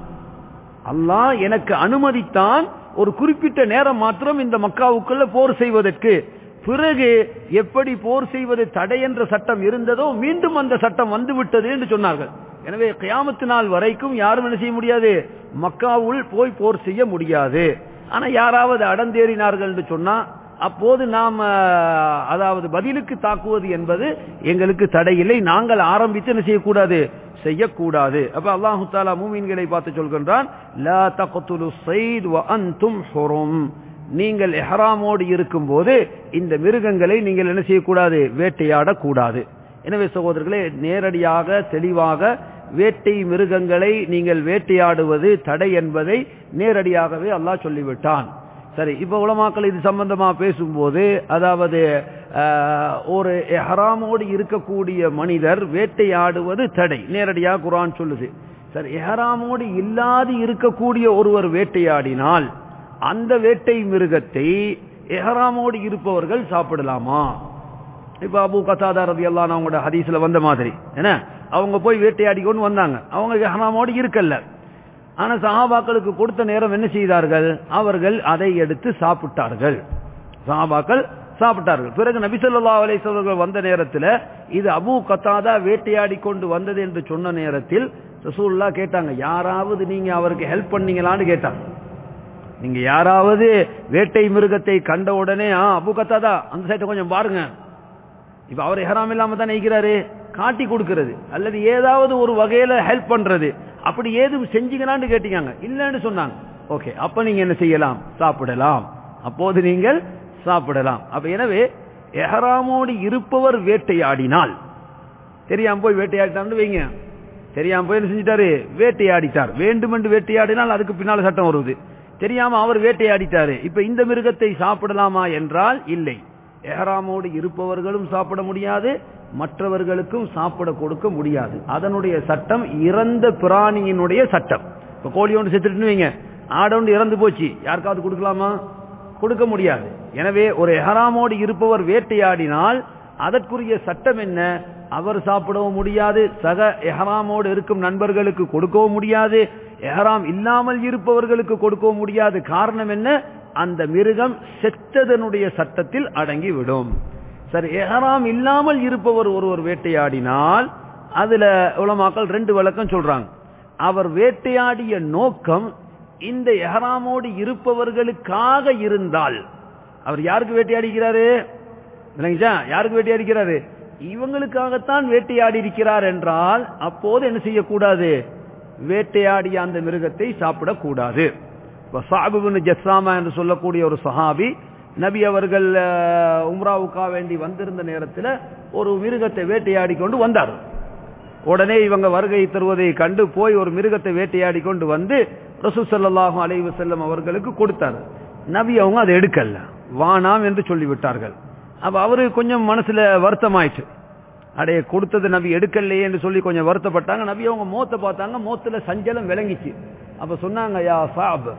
அல்லாஹ் எனக்கு அனுமதித்தான் ஒரு குறிப்பிட்ட நேரம் மாத்திரம் இந்த மக்காவுக்குள்ள போர் செய்வதற்கு பிறகு எப்படி போர் செய்வது தடை என்ற சட்டம் இருந்ததோ மீண்டும் அந்த சட்டம் வந்து விட்டது என்று சொன்னார்கள் எனவே கியாமத்து நாள் வரைக்கும் யாரும் என்ன செய்ய முடியாது மக்காவுள் போய் போர் செய்ய முடியாது ஆனா யாராவது அடந்தேறினார்கள் என்று சொன்னா அப்போது நாம் அதாவது பதிலுக்கு தாக்குவது என்பது எங்களுக்கு தடையில்லை நாங்கள் ஆரம்பித்து என்ன செய்யக்கூடாது செய்யக்கூடாது அப்ப அல்லாஹு தாலா மூமீன்களை பார்த்து சொல்கின்றான் லா தகத்துலு சைத் வ அன்தும் ஹுரும் நீங்கள் எஹராமோடு இருக்கும் போது இந்த மிருகங்களை நீங்கள் என்ன செய்யக்கூடாது வேட்டையாடக்கூடாது எனவே சகோதரர்களே நேரடியாக தெளிவாக வேட்டை மிருகங்களை நீங்கள் வேட்டையாடுவது தடை என்பதை நேரடியாகவே அல்லாஹ் சொல்லிவிட்டான் சரி இப்ப உலமாக்கள் இது சம்பந்தமா பேசும்போது அதாவது ஒரு எஹராமோடு இருக்கக்கூடிய மனிதர் வேட்டையாடுவது தடை நேரடியாக குரான் சொல்லுது சரி எஹராமோடு இல்லாது இருக்கக்கூடிய ஒருவர் வேட்டையாடினால் அந்த வேட்டை மிருகத்தை எஹராமோடு இருப்பவர்கள் சாப்பிடலாமா இப்ப அபு கத்தாதா ரதி எல்லாம் அவங்களோட ஹதீஸ்ல வந்த மாதிரி என்ன அவங்க போய் வேட்டையாடி கொண்டு வந்தாங்க அவங்க எஹராமோடு இருக்கல்ல ஆனா சஹாபாக்களுக்கு கொடுத்த நேரம் என்ன செய்தார்கள் அவர்கள் அதை எடுத்து சாப்பிட்டார்கள் சஹாபாக்கள் சாப்பிட்டார்கள் பிறகு நபிசல்லா அலிசவர்கள் வந்த நேரத்தில் இது அபு கத்தாதா வேட்டையாடி கொண்டு வந்தது என்று சொன்ன நேரத்தில் ரசூல்லா கேட்டாங்க யாராவது நீங்க அவருக்கு ஹெல்ப் பண்ணீங்களான்னு கேட்டாங்க நீங்க யாராவது வேட்டை மிருகத்தை கண்ட உடனே ஆ அபு கத்தாதா அந்த சைட்டை கொஞ்சம் பாருங்க இப்ப அவர் ஹெராம் இல்லாம தான் நிற்கிறாரு காட்டி கொடுக்கிறது அல்லது ஏதாவது ஒரு வகையில ஹெல்ப் பண்றது அப்படி ஏதும் செஞ்சீங்களான்னு கேட்டீங்க இல்லன்னு சொன்னாங்க ஓகே அப்ப நீங்க என்ன செய்யலாம் சாப்பிடலாம் அப்போது நீங்கள் சாப்பிடலாம் அப்ப எனவே எஹராமோடு இருப்பவர் வேட்டையாடினால் தெரியாம போய் வேட்டையாடிட்டான்னு வைங்க தெரியாம போய் என்ன செஞ்சிட்டாரு வேட்டையாடிட்டார் வேண்டுமென்று வேட்டையாடினால் அதுக்கு பின்னால் சட்டம் வருது தெரியாம அவர் வேட்டையாடிட்டாரு இப்ப இந்த மிருகத்தை சாப்பிடலாமா என்றால் இல்லை எஹராமோடு இருப்பவர்களும் சாப்பிட முடியாது மற்றவர்களுக்கும் சாப்பிட கொடுக்க முடியாது அதனுடைய சட்டம் இறந்த பிராணியினுடைய சட்டம் இப்ப கோழி ஒன்று செத்துட்டு வைங்க ஆடு ஒன்று இறந்து போச்சு யாருக்காவது கொடுக்கலாமா கொடுக்க முடியாது எனவே ஒரு எஹராமோடு இருப்பவர் வேட்டையாடினால் அதற்குரிய சட்டம் என்ன அவர் சாப்பிடவும் முடியாது சக எஹராமோடு இருக்கும் நண்பர்களுக்கு கொடுக்கவும் முடியாது எஹராம் இல்லாமல் இருப்பவர்களுக்கு கொடுக்கவும் முடியாது காரணம் என்ன அந்த மிருகம் செத்ததனுடைய சட்டத்தில் அடங்கிவிடும் சரி எஹராம் இல்லாமல் இருப்பவர் ஒருவர் வேட்டையாடினால் அதுல உலமாக்கள் ரெண்டு விளக்கம் சொல்றாங்க அவர் வேட்டையாடிய நோக்கம் இந்த எஹராமோடு இருப்பவர்களுக்காக இருந்தால் அவர் யாருக்கு வேட்டையாடிக்கிறாரு இல்லைங்களா யாருக்கு வேட்டையாடிக்கிறாரு இவங்களுக்காகத்தான் வேட்டையாடி இருக்கிறார் என்றால் அப்போது என்ன செய்யக்கூடாது வேட்டையாடிய அந்த மிருகத்தை சாப்பிடக்கூடாது சாபிபின் ஜஸ்ஸாமா என்று சொல்லக்கூடிய ஒரு சஹாபி நபி அவர்கள் உம்ராவுக்கா வேண்டி வந்திருந்த நேரத்தில் ஒரு மிருகத்தை வேட்டையாடி கொண்டு வந்தார் உடனே இவங்க வருகை தருவதை கண்டு போய் ஒரு மிருகத்தை வேட்டையாடி கொண்டு வந்து ரசூ சல்லாஹூ அலைவு செல்லம் அவர்களுக்கு கொடுத்தார் நபி அவங்க அதை எடுக்கல வானாம் என்று சொல்லிவிட்டார்கள் அப்ப அவரு கொஞ்சம் மனசுல வருத்தமாயிடுச்சு அடைய கொடுத்தது நபி எடுக்கலையே என்று சொல்லி கொஞ்சம் வருத்தப்பட்டாங்க நபி அவங்க மோத்த பார்த்தாங்க மோத்துல சஞ்சலம் விளங்கிச்சு அப்ப சொன்னாங்க யா சாப்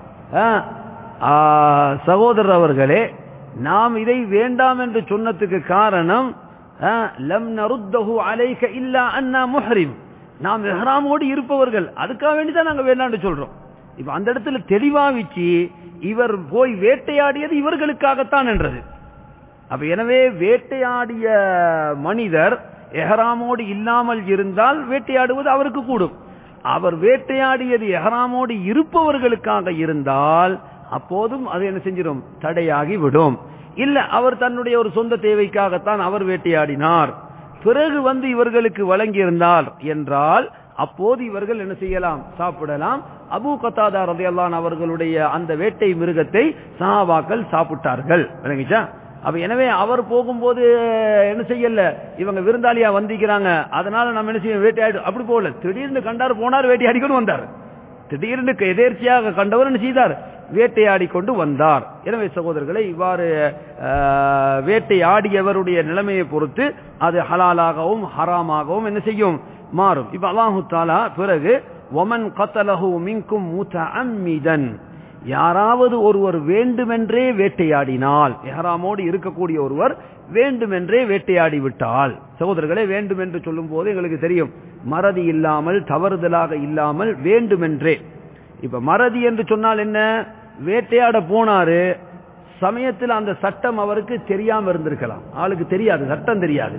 சகோதரர் அவர்களே நாம் இதை வேண்டாம் என்று சொன்னதுக்கு காரணம் லம் நருத்தஹு அலைக இல்லா அன்னா முஹரிம் நாம் எஹ்ராமோடு இருப்பவர்கள் அதுக்காக வேண்டி தான் நாங்க வேண்டாம்னு சொல்றோம் இப்ப அந்த இடத்துல தெளிவா வச்சு இவர் போய் வேட்டையாடியது இவர்களுக்காகத்தான் என்றது அப்ப எனவே வேட்டையாடிய மனிதர் எஹராமோடு இல்லாமல் இருந்தால் வேட்டையாடுவது அவருக்கு கூடும் அவர் வேட்டையாடியது எஹராமோடு இருப்பவர்களுக்காக இருந்தால் அப்போதும் அது என்ன செஞ்சிடும் தடையாகி விடும் இல்ல அவர் தன்னுடைய ஒரு சொந்த தேவைக்காகத்தான் அவர் வேட்டையாடினார் பிறகு வந்து இவர்களுக்கு வழங்கியிருந்தார் என்றால் அப்போது இவர்கள் என்ன செய்யலாம் சாப்பிடலாம் அபு கத்தாதா ரதையல்லான் அவர்களுடைய அந்த வேட்டை மிருகத்தை சஹாபாக்கள் சாப்பிட்டார்கள் விளங்கிச்சா அப்ப எனவே அவர் போகும்போது என்ன செய்யல இவங்க விருந்தாளியா வந்திக்கிறாங்க அதனால நம்ம என்ன செய்ய வேட்டையாடு அப்படி போகல திடீர்னு கண்டார் போனார் வேட்டையாடிக்கொண்டு வந்தார் திடீர்னு எதேர்ச்சியாக கண்டவர் என்ன செய்தார் வேட்டையாடி கொண்டு வந்தார் எனவே சகோதரர்களை இவ்வாறு வேட்டையாடியவருடைய நிலைமையை பொறுத்து அது ஹலாலாகவும் ஹராமாகவும் என்ன செய்யும் மாறும் இப்ப அல்லாஹு தாலா பிறகு ஒமன் கத்தலஹு மின்கும் முத்தஅம்மிதன் யாராவது ஒருவர் வேண்டுமென்றே வேட்டையாடினால் எஹராமோடு இருக்கக்கூடிய ஒருவர் வேண்டுமென்றே வேட்டையாடி விட்டால் சகோதரர்களே வேண்டுமென்று சொல்லும் போது எங்களுக்கு தெரியும் மறதி இல்லாமல் தவறுதலாக இல்லாமல் வேண்டுமென்றே இப்ப மறதி என்று சொன்னால் என்ன வேட்டையாட போனாரு சமயத்தில் அந்த சட்டம் அவருக்கு தெரியாம இருந்திருக்கலாம் ஆளுக்கு தெரியாது சட்டம் தெரியாது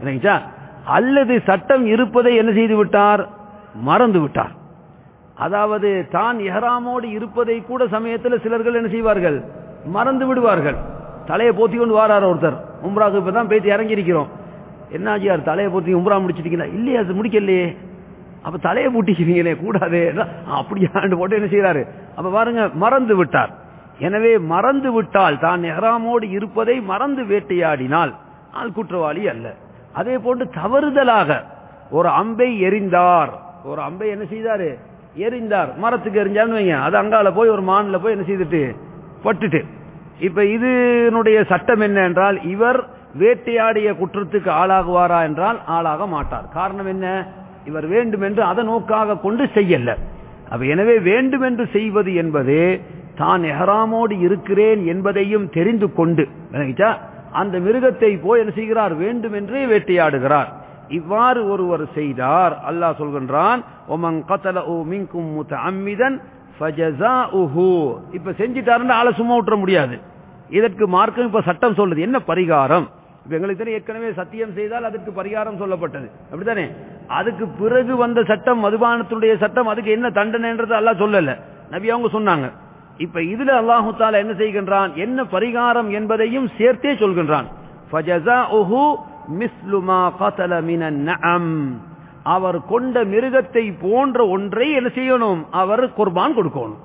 அல்லது சட்டம் இருப்பதை என்ன செய்து விட்டார் மறந்து விட்டார் அதாவது தான் எஹராமோடு இருப்பதை கூட சமயத்தில் சிலர்கள் என்ன செய்வார்கள் மறந்து விடுவார்கள் தலையை போத்தி கொண்டு வாரார் ஒருத்தர் உம்ராக்கு இப்பதான் பேசி இறங்கி இருக்கிறோம் என்ன ஆச்சியார் தலையை போத்தி உம்ரா முடிச்சிட்டீங்களா இல்லையா அது முடிக்கலையே அப்ப தலையை பூட்டிக்கிறீங்களே கூடாது அப்படியாண்டு போட்டு என்ன செய்யறாரு அப்ப பாருங்க மறந்து விட்டார் எனவே மறந்து விட்டால் தான் எஹராமோடு இருப்பதை மறந்து வேட்டையாடினால் ஆள் குற்றவாளி அல்ல அதே போன்று தவறுதலாக ஒரு அம்பை எரிந்தார் ஒரு அம்பை என்ன செய்தாரு எரிந்தார் மரத்துக்கு எரிஞ்சான்னு வைங்க அது அங்கால போய் ஒரு மான்ல போய் என்ன செய்துட்டு பட்டுட்டு இப்ப இதனுடைய சட்டம் என்ன என்றால் இவர் வேட்டையாடிய குற்றத்துக்கு ஆளாகுவாரா என்றால் ஆளாக மாட்டார் காரணம் என்ன இவர் வேண்டும் என்று அதை நோக்காக கொண்டு செய்யல அப்ப எனவே வேண்டும் என்று செய்வது என்பது தான் எஹராமோடு இருக்கிறேன் என்பதையும் தெரிந்து கொண்டு அந்த மிருகத்தை போய் என்ன செய்கிறார் வேண்டும் என்றே வேட்டையாடுகிறார் இவ்வாறு ஒருவர் செய்தார் அல்லாஹ் சொல்கின்றான் ஒமங் கத்தல ஓ மின்கும் முத்தஅம்மிதன் ஃபஜஸாஉஹு இப்ப செஞ்சிட்டாருன்னு ஆளை சும்மா விட்டுற முடியாது இதற்கு மார்க்கம் இப்ப சட்டம் சொல்லுது என்ன பரிகாரம் இப்ப எங்களுக்கு தெரியும் ஏற்கனவே சத்தியம் செய்தால் அதற்கு பரிகாரம் சொல்லப்பட்டது அப்படித்தானே அதுக்கு பிறகு வந்த சட்டம் மதுபானத்துடைய சட்டம் அதுக்கு என்ன தண்டனைன்றது அல்லாஹ் சொல்லல நபி அவங்க சொன்னாங்க இப்ப இதுல அல்லாஹு தாலா என்ன செய்கின்றான் என்ன பரிகாரம் என்பதையும் சேர்த்தே சொல்கின்றான் ஃபஜஸாஉஹு மிஸ்லுமா கதல மினன் நஅம் அவர் கொண்ட மிருகத்தை போன்ற ஒன்றை என்ன செய்யணும் அவர் குர்பான் கொடுக்கணும்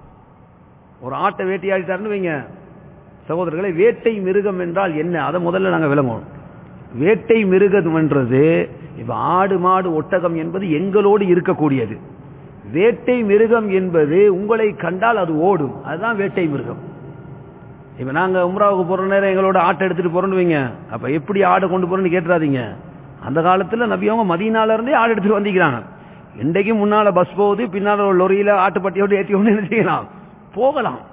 ஒரு ஆட்டை வேட்டையாடிட்டாருன்னு வைங்க சகோதரர்களை வேட்டை மிருகம் என்றால் என்ன அதை முதல்ல நாங்க விளங்கணும் வேட்டை மிருகம் என்றது இப்ப ஆடு மாடு ஒட்டகம் என்பது எங்களோடு இருக்கக்கூடியது வேட்டை மிருகம் என்பது உங்களை கண்டால் அது ஓடும் அதுதான் வேட்டை மிருகம் இப்ப நாங்க உம்ராவுக்கு போற நேரம் எங்களோட ஆட்டை எடுத்துட்டு போறோம்னு வைங்க அப்ப எப்படி ஆடை கொண்டு போறோம்னு கேட்டுறாதீங்க அந்த காலத்துல நபியவங்க மதியனால இருந்தே ஆடு எடுத்துட்டு வந்திக்கிறாங்க இன்றைக்கு முன்னால பஸ் போகுது பின்னால ஒரு லொரியில ஆட்டுப்பட்டியோடு ஏற்றி கொண்டு என்ன செய்யலாம் போகலாம்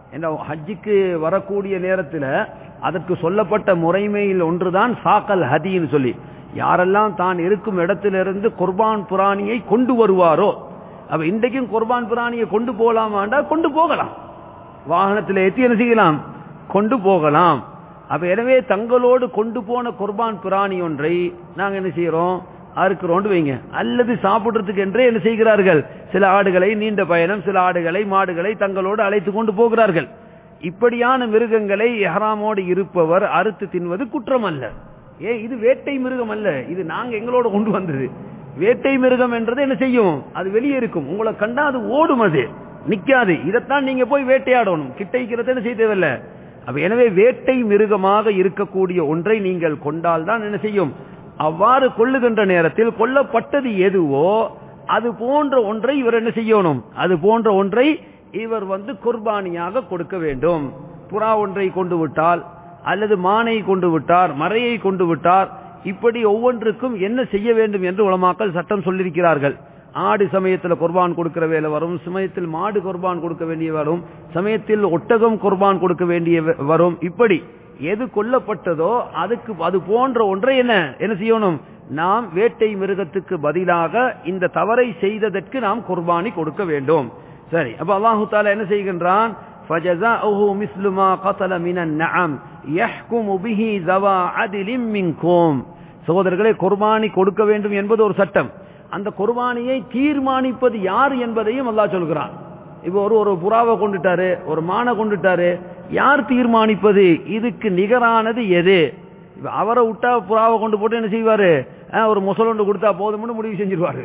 என்ற ஹஜ்ஜுக்கு வரக்கூடிய நேரத்தில் அதற்கு சொல்லப்பட்ட முறைமையில் ஒன்றுதான் சாக்கல் ஹதின்னு சொல்லி யாரெல்லாம் தான் இருக்கும் இடத்திலிருந்து குர்பான் புராணியை கொண்டு வருவாரோ அப்ப இன்றைக்கும் குர்பான் புராணியை கொண்டு போகலாமாண்டா கொண்டு போகலாம் வாகனத்தில் ஏற்றி என்ன செய்யலாம் கொண்டு போகலாம் அப்ப எனவே தங்களோடு கொண்டு போன குர்பான் பிராணி ஒன்றை நாங்க என்ன செய்யறோம் அறுக்கிறோண்டு வைங்க அல்லது சாப்பிடுறதுக்கு என்றே என்ன செய்கிறார்கள் சில ஆடுகளை நீண்ட பயணம் சில ஆடுகளை மாடுகளை தங்களோடு அழைத்து கொண்டு போகிறார்கள் இப்படியான மிருகங்களை எஹராமோடு இருப்பவர் அறுத்து தின்வது குற்றம் அல்ல ஏ இது வேட்டை மிருகம் அல்ல இது நாங்க எங்களோட கொண்டு வந்தது வேட்டை மிருகம் என்றது என்ன செய்யும் அது வெளியே இருக்கும் உங்களை கண்டா அது ஓடும் அது நிக்காது இதைத்தான் நீங்க போய் வேட்டையாடணும் கிட்டைக்கிறத என்ன செய்ய தேவையில்ல அப்ப எனவே வேட்டை மிருகமாக இருக்கக்கூடிய ஒன்றை நீங்கள் கொண்டால் தான் என்ன செய்யும் அவ்வாறு கொள்ளுகின்ற நேரத்தில் கொல்லப்பட்டது எதுவோ அது போன்ற ஒன்றை இவர் என்ன செய்யணும் அது போன்ற ஒன்றை இவர் வந்து குர்பானியாக கொடுக்க வேண்டும் புறா ஒன்றை கொண்டு விட்டால் அல்லது மானை கொண்டு விட்டார் மறையை கொண்டு விட்டார் இப்படி ஒவ்வொன்றுக்கும் என்ன செய்ய வேண்டும் என்று உலமாக்கள் சட்டம் சொல்லியிருக்கிறார்கள் ஆடு சமயத்தில் குர்பான் கொடுக்கிற வேலை வரும் சமயத்தில் மாடு குர்பான் கொடுக்க வேண்டிய வரும் சமயத்தில் ஒட்டகம் குர்பான் கொடுக்க வேண்டிய வரும் இப்படி எது கொல்லப்பட்டதோ அதுக்கு அது போன்ற ஒன்றை என்ன என்ன செய்யணும் நாம் வேட்டை மிருகத்துக்கு பதிலாக இந்த தவறை செய்ததற்கு நாம் குர்பானி கொடுக்க வேண்டும் சரி அப்ப அல்லாஹு தாலா என்ன செய்கின்றான் فجزاؤه مثل ما قتل من النعم يحكم به ذوى عدل منكم சகோதரர்களே குர்பானி கொடுக்க வேண்டும் என்பது ஒரு சட்டம் அந்த குர்பானியை தீர்மானிப்பது யார் என்பதையும் அல்லாஹ் சொல்கிறான் இப்போ ஒரு ஒரு புறாவை கொண்டுட்டாரு ஒரு மானை கொண்டுட்டாரு யார் தீர்மானிப்பது இதுக்கு நிகரானது எது இப்ப அவரை விட்டா புறாவை கொண்டு போட்டு என்ன செய்வாரு ஒரு முசலொண்டு கொடுத்தா போதும்னு முடிவு செஞ்சிருவாரு